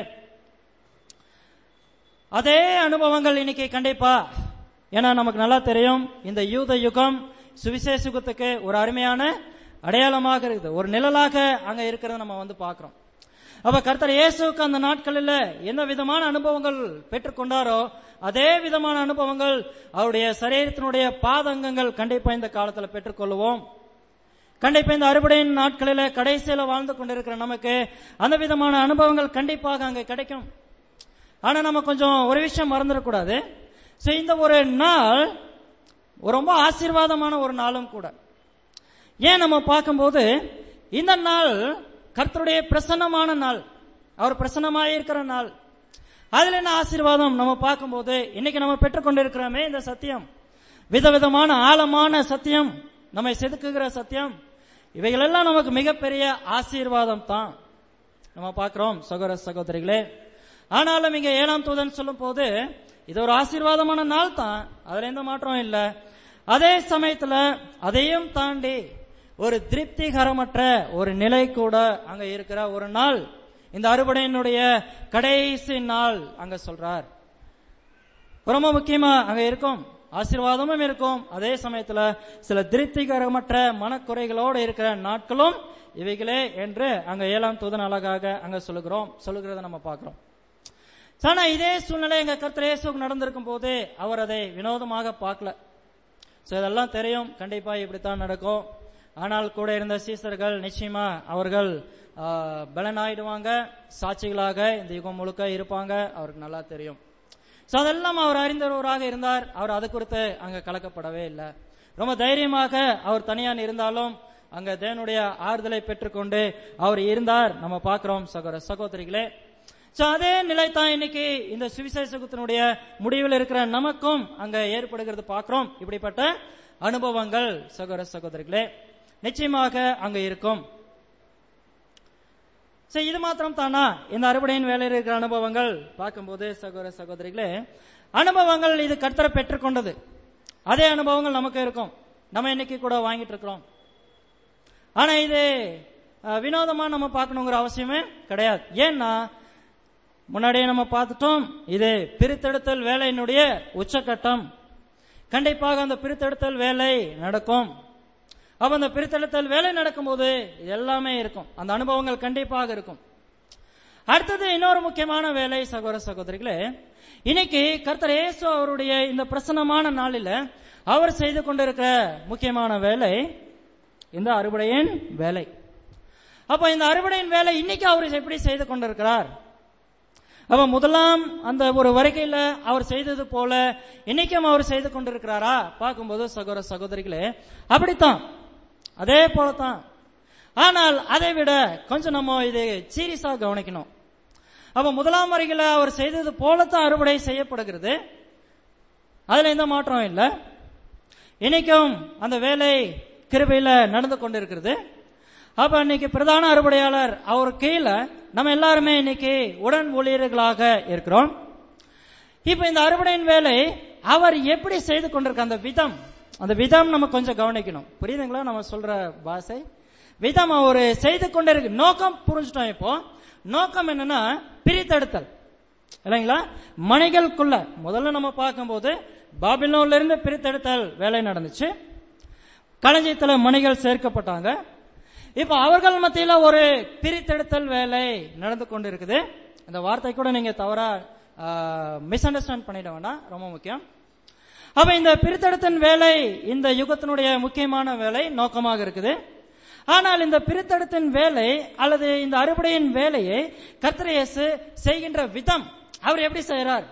அதே அனுபவங்கள் இன்னைக்கு கண்டிப்பா ஏன்னா நமக்கு நல்லா தெரியும் இந்த யூத யுகம் சுவிசேஷ யுகத்துக்கு ஒரு அருமையான அடையாளமாக இருக்குது ஒரு நிழலாக அங்க இருக்கிறத நம்ம வந்து பார்க்கிறோம் அப்ப கர்த்தர் இயேசுவுக்கு அந்த நாட்களில் என்ன விதமான அனுபவங்கள் பெற்றுக்கொண்டாரோ அதே விதமான அனுபவங்கள் அவருடைய சரீரத்தினுடைய பாதங்கங்கள் கண்டிப்பா இந்த காலத்துல பெற்றுக்கொள்வோம் கண்டிப்பா இந்த அறுவடையின் நாட்களில கடைசியில வாழ்ந்து கொண்டிருக்கிற நமக்கு அந்த விதமான அனுபவங்கள் கண்டிப்பாக அங்க கிடைக்கும் ஆனா நம்ம கொஞ்சம் ஒரு விஷயம் மறந்துடக்கூடாது சோ இந்த ஒரு நாள் ஒரு ரொம்ப ஆசீர்வாதமான ஒரு நாளும் கூட ஏன் நம்ம பார்க்கும்போது இந்த நாள் கர்த்தருடைய பிரசன்னமான நாள் அவர் பிரசன்னமாக இருக்கிற நாள் அதுல என்ன ஆசீர்வாதம் நம்ம பார்க்கும்போது இன்னைக்கு நம்ம பெற்றுக்கொண்டிருக்கிறோமே இந்த சத்தியம் விதவிதமான ஆழமான சத்தியம் நம்மை செதுக்குகிற சத்தியம் இவைகளெல்லாம் நமக்கு மிகப்பெரிய ஆசீர்வாதம் தான் நம்ம பார்க்கிறோம் சகோதர சகோதரிகளே ஆனாலும் இங்க ஏழாம் தூதன் சொல்லும் போது இது ஒரு ஆசீர்வாதமான நாள் தான் அதுல எந்த மாற்றம் இல்ல அதே சமயத்துல அதையும் தாண்டி ஒரு திருப்திகரமற்ற ஒரு நிலை கூட அங்க இருக்கிற ஒரு நாள் இந்த அறுவடையினுடைய கடைசி நாள் அங்க சொல்றார் ரொம்ப முக்கியமா அங்க இருக்கும் ஆசீர்வாதமும் இருக்கும் அதே சமயத்துல சில திருப்திகரமற்ற மனக்குறைகளோடு இருக்கிற நாட்களும் இவைகளே என்று அங்க ஏழாம் தூதன் அழகாக அங்க சொல்லுகிறோம் சொல்லுகிறத நம்ம பார்க்கிறோம் ஆனா இதே சூழ்நிலை எங்க கர்த்தர் இயேசுவுக்கு நடந்திருக்கும் போது அவர் அதை வினோதமாக பார்க்கல சோ இதெல்லாம் தெரியும் கண்டிப்பா இப்படித்தான் நடக்கும் ஆனால் கூட இருந்த சீசர்கள் நிச்சயமா அவர்கள் ஆ, பலனாயிடுவாங்க சாட்சிகளாக இந்த யுகம் முழுக்க இருப்பாங்க அவருக்கு நல்லா தெரியும் சோ அதெல்லாம் அவர் அறிந்தவராக இருந்தார் அவர் அது குறித்து அங்க கலக்கப்படவே இல்லை ரொம்ப தைரியமாக அவர் தனியான் இருந்தாலும் அங்க தேவனுடைய ஆறுதலை பெற்றுக்கொண்டு அவர் இருந்தார் நம்ம பார்க்கிறோம் சகோதர சகோதரிகளே சோ அதே நிலை தான் இன்னைக்கு இந்த சுவிசேஷத்தினுடைய முடிவில் இருக்கிற நமக்கும் அங்க ஏற்படுகிறது பார்க்கிறோம் இப்படிப்பட்ட அனுபவங்கள் சகோதர சகோதரிகளே நிச்சயமாக அங்க இருக்கும் சரி இது மாத்திரம் தானா இந்த அறுவடையின் வேலையில் இருக்கிற அனுபவங்கள் பார்க்கும்போது சகோதர சகோதரிகளே அனுபவங்கள் இது கர்த்தரை பெற்றுக்கொண்டது அதே அனுபவங்கள் நமக்கு இருக்கும் நம்ம இன்னைக்கு கூட வாங்கிட்டு இருக்கிறோம் ஆனா இது அஹ், வினோதமா நம்ம பார்க்கணுங்கிற அவசியமே கிடையாது ஏன்னா முன்னாடியே நம்ம பார்த்துட்டோம் இது பிரித்தெடுத்தல் வேலையினுடைய உச்சக்கட்டம் கண்டிப்பாக அந்த பிரித்தெடுத்தல் வேலை நடக்கும் அப்ப அந்த பிரித்தெடுத்தல் வேலை நடக்கும்போது இது எல்லாமே இருக்கும் அந்த அனுபவங்கள் கண்டிப்பாக இருக்கும் அடுத்தது இன்னொரு முக்கியமான வேலை சகோதர சகோதரிகளே இன்னைக்கு கர்த்தர் இயேசு அவருடைய இந்த பிரசன்னமான நாளில் அவர் செய்து கொண்டிருக்கிற முக்கியமான வேலை இந்த அறுவடையின் வேலை அப்ப இந்த அறுவடையின் வேலை இன்னைக்கு அவர் எப்படி செய்து கொண்டிருக்கிறார் அப்ப முதலாம் அந்த ஒரு வருகையில அவர் செய்தது போல இன்னைக்கும் அவர் செய்து கொண்டிருக்கிறாரா பார்க்கும்போது சகோதர சகோதரிகளே அப்படித்தான் அதே போலத்தான் ஆனால் அதை விட கொஞ்சம் நம்ம இது சீரியஸா கவனிக்கணும் அப்ப முதலாம் வருகையில அவர் செய்தது போலத்தான் அறுவடை செய்யப்படுகிறது அதுல எந்த மாற்றம் இல்லை இன்னைக்கும் அந்த வேலை கிருபையில நடந்து கொண்டிருக்கிறது அப்ப இன்னைக்கு பிரதான அறுவடையாளர் அவர் கீழே நம்ம எல்லாருமே இன்னைக்கு உடன் ஊழியர்களாக இருக்கிறோம் இப்ப இந்த அறுவடையின் வேலை அவர் எப்படி செய்து கொண்டிருக்க அந்த விதம் அந்த விதம் நம்ம கொஞ்சம் கவனிக்கணும் புரியுதுங்களா நம்ம சொல்ற பாஷை விதம் அவர் செய்து கொண்டிருக்கு நோக்கம் புரிஞ்சுட்டோம் இப்போ நோக்கம் என்னன்னா பிரித்தெடுத்தல் இல்லைங்களா மணிகளுக்குள்ள முதல்ல நம்ம பார்க்கும்போது பாபிலோன்ல இருந்து பிரித்தெடுத்தல் வேலை நடந்துச்சு களஞ்சியத்துல மணிகள் சேர்க்கப்பட்டாங்க இப்ப அவர்கள் மத்தியில ஒரு பிரித்தெடுத்தல் வேலை நடந்து கொண்டு இருக்குது இந்த வார்த்தை கூட நீங்க தவறா மிஸ் அண்டர்ஸ்டாண்ட் பண்ணிட வேண்டாம் ரொம்ப முக்கியம் அப்ப இந்த பிரித்தெடுத்தல் வேலை இந்த யுகத்தினுடைய முக்கியமான வேலை நோக்கமாக இருக்குது ஆனால் இந்த பிரித்தெடுத்தின் வேலை அல்லது இந்த அறுவடையின் வேலையை கர்த்தரேசு செய்கின்ற விதம் அவர் எப்படி செய்யறார்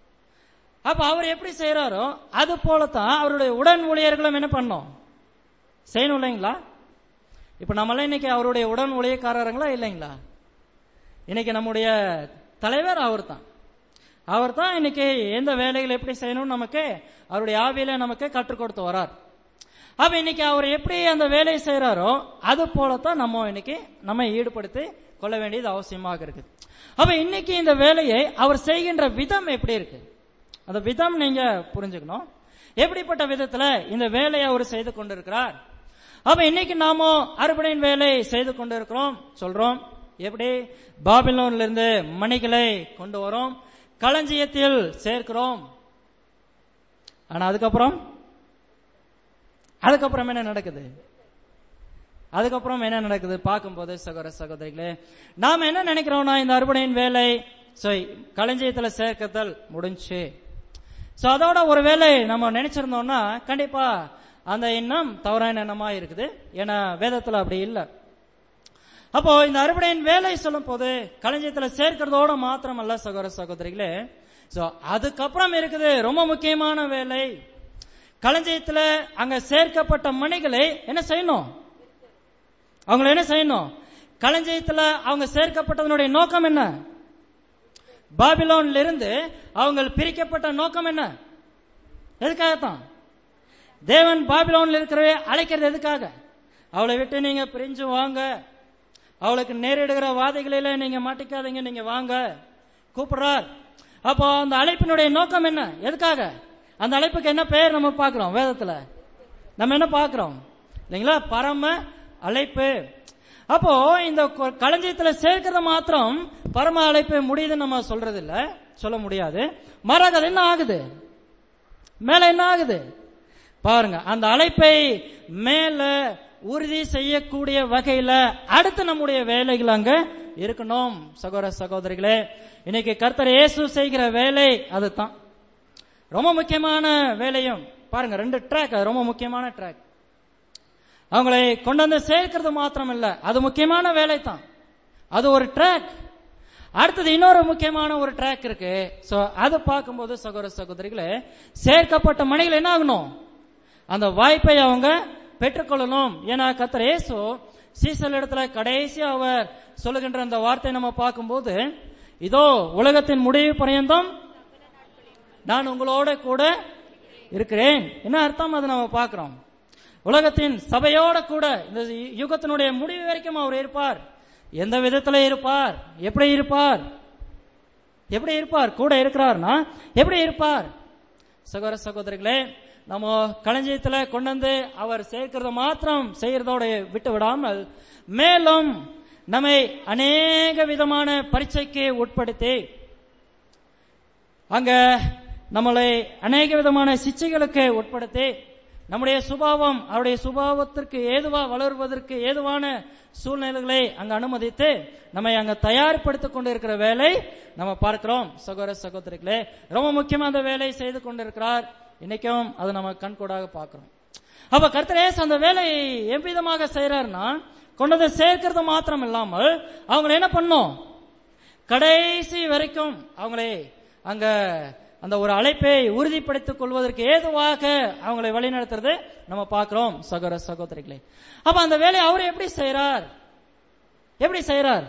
அப்ப அவர் எப்படி செய்யறாரோ அது போலத்தான் அவருடைய உடன் ஊழியர்களும் என்ன பண்ணோம் செய்யணும் இல்லைங்களா இப்ப நம்மளாம் இன்னைக்கு அவருடைய உடன் ஊழியக்காரருங்களா இல்லைங்களா இன்னைக்கு நம்முடைய தலைவர் அவர் தான் அவர் தான் இன்னைக்கு எந்த வேலைகள் எப்படி செய்யணும்னு நமக்கு அவருடைய ஆவியில நமக்கு கற்றுக் கொடுத்து வரார் அப்ப இன்னைக்கு அவர் எப்படி அந்த வேலையை செய்யறாரோ அது போலத்தான் நம்ம இன்னைக்கு நம்ம ஈடுபடுத்தி கொள்ள வேண்டியது அவசியமாக இருக்கு அப்ப இன்னைக்கு இந்த வேலையை அவர் செய்கின்ற விதம் எப்படி இருக்கு அந்த விதம் நீங்க புரிஞ்சுக்கணும் எப்படிப்பட்ட விதத்துல இந்த வேலையை அவர் செய்து கொண்டிருக்கிறார் அப்ப இன்னைக்கு நாம அறுபடையின் வேலை செய்து கொண்டிருக்கிறோம் சொல்றோம் எப்படி பாபிலோன்ல இருந்து மணிகளை கொண்டு வரோம் களஞ்சியத்தில் சேர்க்கிறோம் ஆனா அதுக்கப்புறம் அதுக்கப்புறம் என்ன நடக்குது அதுக்கப்புறம் என்ன நடக்குது பார்க்கும்போது சகோதர சகோதரிகளே நாம என்ன நினைக்கிறோம்னா இந்த அறுபடையின் வேலை சோ களஞ்சியத்துல சேர்க்கத்தல் முடிஞ்சு சோ அதோட ஒரு வேலை நம்ம நினைச்சிருந்தோம்னா கண்டிப்பா அந்த எண்ணம் தவறான எண்ணமா இருக்குது ஏன்னா வேதத்துல அப்படி இல்லை அப்போ இந்த அறுவடையின் வேலை சொல்லும் போது களஞ்சியத்துல சேர்க்கிறதோட மாத்திரமல்ல சகோதர சகோதரிகளே சோ அதுக்கப்புறம் இருக்குது ரொம்ப முக்கியமான வேலை களஞ்சியத்துல அங்க சேர்க்கப்பட்ட மணிகளை என்ன செய்யணும் அவங்களை என்ன செய்யணும் களஞ்சியத்துல அவங்க சேர்க்கப்பட்டதனுடைய நோக்கம் என்ன பாபிலோன்ல இருந்து அவங்க பிரிக்கப்பட்ட நோக்கம் என்ன எதுக்காகத்தான் தேவன் பாபிலோன்ல இருக்கிறவே அழைக்கிறது எதுக்காக அவளை விட்டு நீங்க பிரிஞ்சு வாங்க அவளுக்கு நேரிடுகிற வாதைகளில நீங்க மாட்டிக்காதீங்க நீங்க வாங்க கூப்பிடுறார் அப்போ அந்த அழைப்பினுடைய நோக்கம் என்ன எதுக்காக அந்த அழைப்புக்கு என்ன பெயர் நம்ம பார்க்கிறோம் வேதத்துல நம்ம என்ன பார்க்கிறோம் இல்லைங்களா பரம அழைப்பு அப்போ இந்த கொ- களஞ்சியத்துல சேர்க்கிறது மாத்திரம் பரம அழைப்பு முடியுதுன்னு நம்ம சொல்றது இல்ல சொல்ல முடியாது மாறாக அது என்ன ஆகுது மேல என்ன ஆகுது பாருங்க அந்த அழைப்பை மேல உறுதி செய்யக்கூடிய வகையில அடுத்து நம்முடைய வேலைகள் அங்க இருக்கணும் சகோதர சகோதரிகளே இன்னைக்கு கர்த்தர் இயேசு செய்கிற வேலை அதுதான் ரொம்ப முக்கியமான வேலையும் பாருங்க ரெண்டு ட்ராக் அது ரொம்ப முக்கியமான ட்ராக் அவங்களை கொண்டு வந்து சேர்க்கிறது மாத்திரம் இல்ல அது முக்கியமான வேலை தான் அது ஒரு ட்ராக் அடுத்தது இன்னொரு முக்கியமான ஒரு ட்ராக் இருக்கு சோ அது பார்க்கும்போது சகோதர சகோதரிகளே சேர்க்கப்பட்ட மணிகள் என்ன ஆகணும் அந்த வாய்ப்பை அவங்க பெற்றுக்கொள்ளணும் ஏன்னா கத்தர் இயேசு சீசல் இடத்துல கடைசி அவர் சொல்லுகின்ற அந்த வார்த்தை நம்ம பார்க்கும்போது இதோ உலகத்தின் முடிவு பரியந்தம் நான் உங்களோட கூட இருக்கிறேன் என்ன அர்த்தம் அதை நம்ம பார்க்கிறோம் உலகத்தின் சபையோட கூட இந்த யுகத்தினுடைய முடிவு வரைக்கும் அவர் இருப்பார் எந்த விதத்துல இருப்பார் எப்படி இருப்பார் எப்படி இருப்பார் கூட இருக்கிறார்னா எப்படி இருப்பார் சகோதர சகோதரிகளே நம்ம களஞ்சியத்துல கொண்டு வந்து அவர் சேர்க்கிறத மாத்திரம் செய்யறதோட விட்டு விடாமல் மேலும் நம்மை அநேக விதமான பரீட்சைக்கு உட்படுத்தி அங்க நம்மளை அநேக விதமான சிச்சைகளுக்கு உட்படுத்தி நம்முடைய சுபாவம் அவருடைய சுபாவத்திற்கு ஏதுவா வளருவதற்கு ஏதுவான சூழ்நிலைகளை அங்க அனுமதித்து நம்மை அங்க தயார்படுத்திக் கொண்டிருக்கிற வேலை நம்ம பார்க்கிறோம் சகோதர சகோதரிகளே ரொம்ப முக்கியமா அந்த வேலை செய்து கொண்டிருக்கிறார் இன்னைக்கும் அதை நம்ம கண்கூடாக பார்க்கிறோம் அப்ப கர்த்தரேஸ் அந்த வேலையை எவ்விதமாக செய்யறாருன்னா கொண்டு வந்து சேர்க்கிறது மாத்திரம் இல்லாமல் அவங்க என்ன பண்ணும் கடைசி வரைக்கும் அவங்களை அங்க அந்த ஒரு அழைப்பை உறுதிப்படுத்திக் கொள்வதற்கு ஏதுவாக அவங்களை வழிநடத்துறது நம்ம பார்க்கிறோம் சகோதர சகோதரிகளே அப்ப அந்த வேலையை அவர் எப்படி செய்யறார் எப்படி செய்யறார்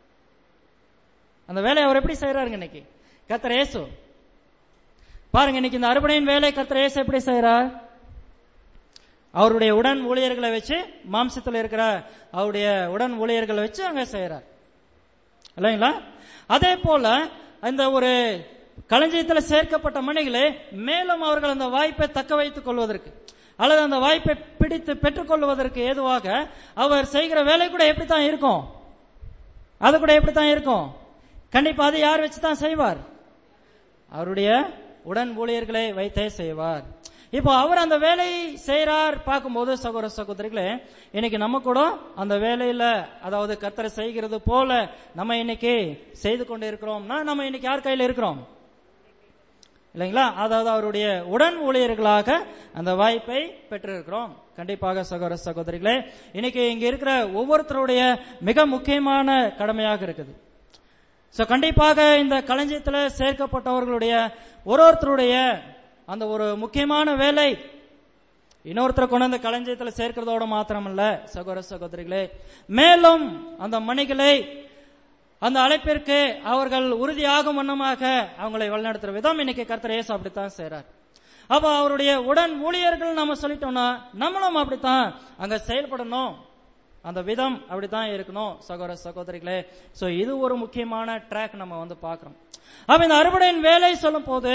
அந்த வேலையை அவர் எப்படி செய்யறாருங்க இன்னைக்கு கத்தர் இயேசு பாருங்க இன்னைக்கு இந்த அறுபடையின் வேலை கத்தர் இயேசு எப்படி செய்யறார் அவருடைய உடன் ஊழியர்களை வச்சு மாம்சத்தில் இருக்கிற அவருடைய உடன் ஊழியர்களை வச்சு அங்க செய்யறார் இல்லைங்களா அதே போல இந்த ஒரு களஞ்சியத்தில் சேர்க்கப்பட்ட மணிகளே மேலும் அவர்கள் அந்த வாய்ப்பை தக்க வைத்துக் கொள்வதற்கு அல்லது அந்த வாய்ப்பை பிடித்து பெற்றுக்கொள்வதற்கு ஏதுவாக அவர் செய்கிற வேலை கூட எப்படித்தான் இருக்கும் அது கூட எப்படித்தான் இருக்கும் கண்டிப்பா அது யார் வச்சு தான் செய்வார் அவருடைய உடன் ஊழியர்களை வைத்தே செய்வார் இப்போ அவர் அந்த வேலையை செய்யறார் பார்க்கும்போது சகோதர சகோதரிகளே இன்னைக்கு நம்ம கூட அந்த வேலையில அதாவது கர்த்தரை செய்கிறது போல நம்ம இன்னைக்கு செய்து கொண்டு இருக்கிறோம்னா நம்ம இன்னைக்கு யார் கையில இருக்கிறோம் இல்லைங்களா அதாவது அவருடைய உடன் ஊழியர்களாக அந்த வாய்ப்பை பெற்றிருக்கிறோம் கண்டிப்பாக சகோதர சகோதரிகளே இன்னைக்கு இங்க இருக்கிற ஒவ்வொருத்தருடைய மிக முக்கியமான கடமையாக இருக்குது சோ கண்டிப்பாக இந்த களஞ்சியத்தில் சேர்க்கப்பட்டவர்களுடைய ஒரு ஒருத்தருடைய அந்த ஒரு முக்கியமான வேலை இன்னொருத்தரை கொண்டு அந்த களஞ்சியத்தில் சேர்க்கிறதோட மாத்திரமல்ல சகோதர சகோதரிகளே மேலும் அந்த மணிகளை அந்த அழைப்பிற்கு அவர்கள் உறுதியாகும் வண்ணமாக அவங்களை வழிநடத்துற விதம் இன்னைக்கு கர்த்தர் இயேசு அப்படித்தான் செய்றார் அப்ப அவருடைய உடன் ஊழியர்கள் நம்ம சொல்லிட்டோம்னா நம்மளும் அப்படித்தான் அங்க செயல்படணும் அந்த விதம் அப்படித்தான் இருக்கணும் சகோதர சகோதரிகளே சோ இது ஒரு முக்கியமான ட்ராக் நம்ம வந்து பார்க்கிறோம் அப்ப இந்த அறுவடையின் வேலை சொல்லும் போது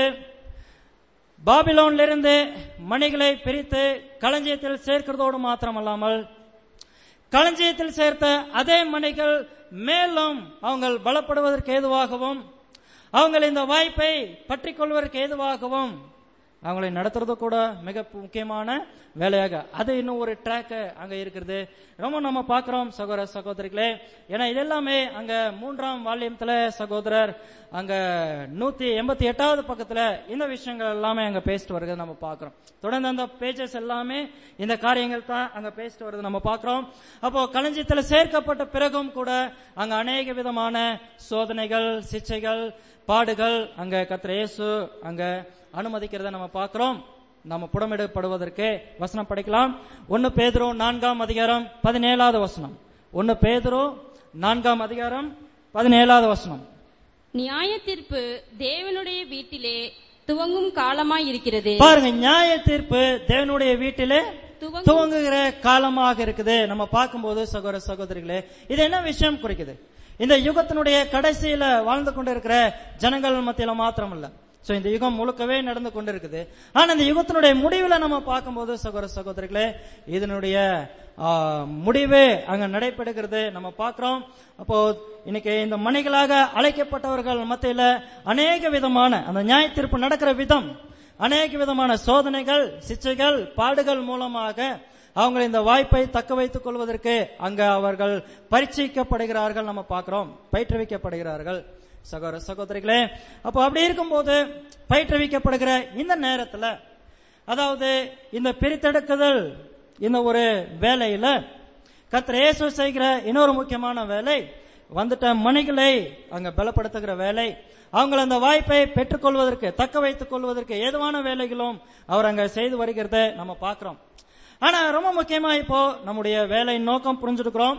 பாபிலோன்ல இருந்து மணிகளை பிரித்து களஞ்சியத்தில் சேர்க்கிறதோடு மாத்திரமல்லாமல் களஞ்சியத்தில் சேர்த்த அதே மணிகள் மேலும் அவங்க பலப்படுவதற்கு ஏதுவாகவும் அவங்க இந்த வாய்ப்பை பற்றிக் கொள்வதற்கு ஏதுவாகவும் அவங்களை நடத்துறது கூட மிக முக்கியமான வேலையாக அது இன்னும் ஒரு ட்ராக் அங்க இருக்கிறது ரொம்ப நம்ம பார்க்கிறோம் சகோதர சகோதரிகளே ஏன்னா இதெல்லாமே அங்க மூன்றாம் வால்யத்துல சகோதரர் அங்க நூத்தி எண்பத்தி எட்டாவது பக்கத்துல இந்த விஷயங்கள் எல்லாமே அங்க பேசிட்டு வருகிறது நம்ம பார்க்கிறோம் தொடர்ந்து அந்த பேஜஸ் எல்லாமே இந்த காரியங்கள் தான் அங்க பேசிட்டு வருது நம்ம பார்க்கிறோம் அப்போ களஞ்சியத்துல சேர்க்கப்பட்ட பிறகும் கூட அங்க அநேக விதமான சோதனைகள் சிச்சைகள் பாடுகள் அங்க கத்திர இயேசு அங்க அனுமதிக்கிறத நம்ம பார்க்கிறோம் நம்ம புடமிடப்படுவதற்கு வசனம் படிக்கலாம் ஒன்னு பேதுரு நான்காம் அதிகாரம் பதினேழாவது வசனம் ஒன்னு பேதுரு நான்காம் அதிகாரம் பதினேழாவது வசனம்
நியாய தீர்ப்பு தேவனுடைய வீட்டிலே துவங்கும் காலமாய் இருக்கிறது
பாருங்க நியாய தீர்ப்பு தேவனுடைய வீட்டிலே
துவங்கும்
துவங்குகிற காலமாக இருக்குது நம்ம பார்க்கும்போது சகோதர சகோதரிகளே இது என்ன விஷயம் குறிக்குது இந்த யுகத்தினுடைய கடைசியில வாழ்ந்து கொண்டிருக்கிற ஜனங்கள் மத்தியில மாத்திரம் இல்ல சோ இந்த யுகம் முழுக்கவே நடந்து கொண்டிருக்குது ஆனா இந்த யுகத்தினுடைய முடிவுல நம்ம பார்க்கும்போது சகோதர சகோதரிகளே இதனுடைய ஆ, முடிவு அங்க நடைபெறுகிறது நம்ம பார்க்கிறோம் அப்போ இன்னைக்கு இந்த மணிகளாக அழைக்கப்பட்டவர்கள் மத்தியில அநேக விதமான அந்த நியாய தீர்ப்பு நடக்கிற விதம் அநேக விதமான சோதனைகள் சிச்சைகள் பாடுகள் மூலமாக அவங்க இந்த வாய்ப்பை தக்க வைத்துக் கொள்வதற்கு அங்க அவர்கள் பரீட்சிக்கப்படுகிறார்கள் நம்ம பார்க்கிறோம் பயிற்றுவிக்கப்படுகிறார்கள் சகோதர சகோதரிகளே அப்போ அப்படி இருக்கும்போது பயிற்றுவிக்கப்படுகிற இந்த நேரத்துல அதாவது இந்த பிரித்தெடுக்குதல் இந்த ஒரு வேலையில கர்த்தர் இயேசு செய்கிற இன்னொரு முக்கியமான வேலை வந்துட்ட மணிகளை அங்க பலப்படுத்துகிற வேலை அவங்கள அந்த வாய்ப்பை பெற்றுக்கொள்வதற்கு தக்க வைத்துக் கொள்வதற்கு ஏதுவான வேலைகளும் அவர் அங்க செய்து வருகிறத நம்ம பார்க்கிறோம் ஆனா ரொம்ப முக்கியமா இப்போ நம்முடைய வேலை நோக்கம் புரிஞ்சிருக்கிறோம்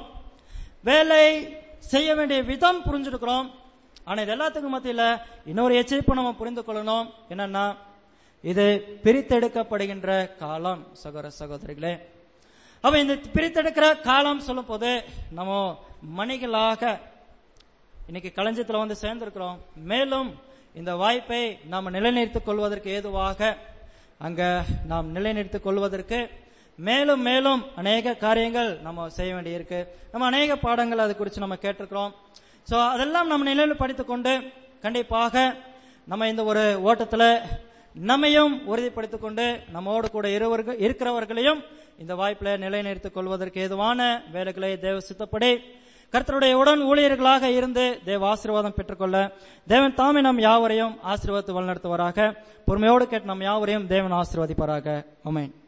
வேலை செய்ய வேண்டிய விதம் புரிஞ்சிருக்கிறோம் ஆனா இது எல்லாத்துக்கும் மத்தியில இன்னொரு எச்சரிப்பு நம்ம புரிந்து கொள்ளணும் என்னன்னா இது பிரித்தெடுக்கப்படுகின்ற காலம் சகோதர சகோதரிகளே அப்ப இந்த பிரித்தெடுக்கிற காலம் சொல்லும் போது நம்ம மணிகளாக இன்னைக்கு களஞ்சியத்துல வந்து சேர்ந்திருக்கிறோம் மேலும் இந்த வாய்ப்பை நாம் நிலைநிறுத்திக் கொள்வதற்கு ஏதுவாக அங்க நாம் நிலைநிறுத்திக் கொள்வதற்கு மேலும் மேலும் அநேக காரியங்கள் நம்ம செய்ய வேண்டியிருக்கு நம்ம அநேக பாடங்கள் அது குறித்து நம்ம கேட்டிருக்கிறோம் சோ அதெல்லாம் நம்ம நிலையில் படித்துக் கொண்டு கண்டிப்பாக நம்ம இந்த ஒரு ஓட்டத்துல நம்மையும் உறுதிப்படுத்திக் கொண்டு நம்மோடு கூட இருவர்கள் இருக்கிறவர்களையும் இந்த வாய்ப்பில் நிலைநிறுத்திக் கொள்வதற்கு ஏதுவான வேலைகளை தேவ சித்தப்படி கர்த்தருடைய உடன் ஊழியர்களாக இருந்து தேவ ஆசீர்வாதம் பெற்றுக்கொள்ள தேவன் தாமே நம் யாவரையும் ஆசீர்வாதத்தை வழிநடத்துவாராக பொறுமையோடு கேட்டு நம் யாவரையும் தேவன் ஆசீர்வதிப்பாராக ஆமென்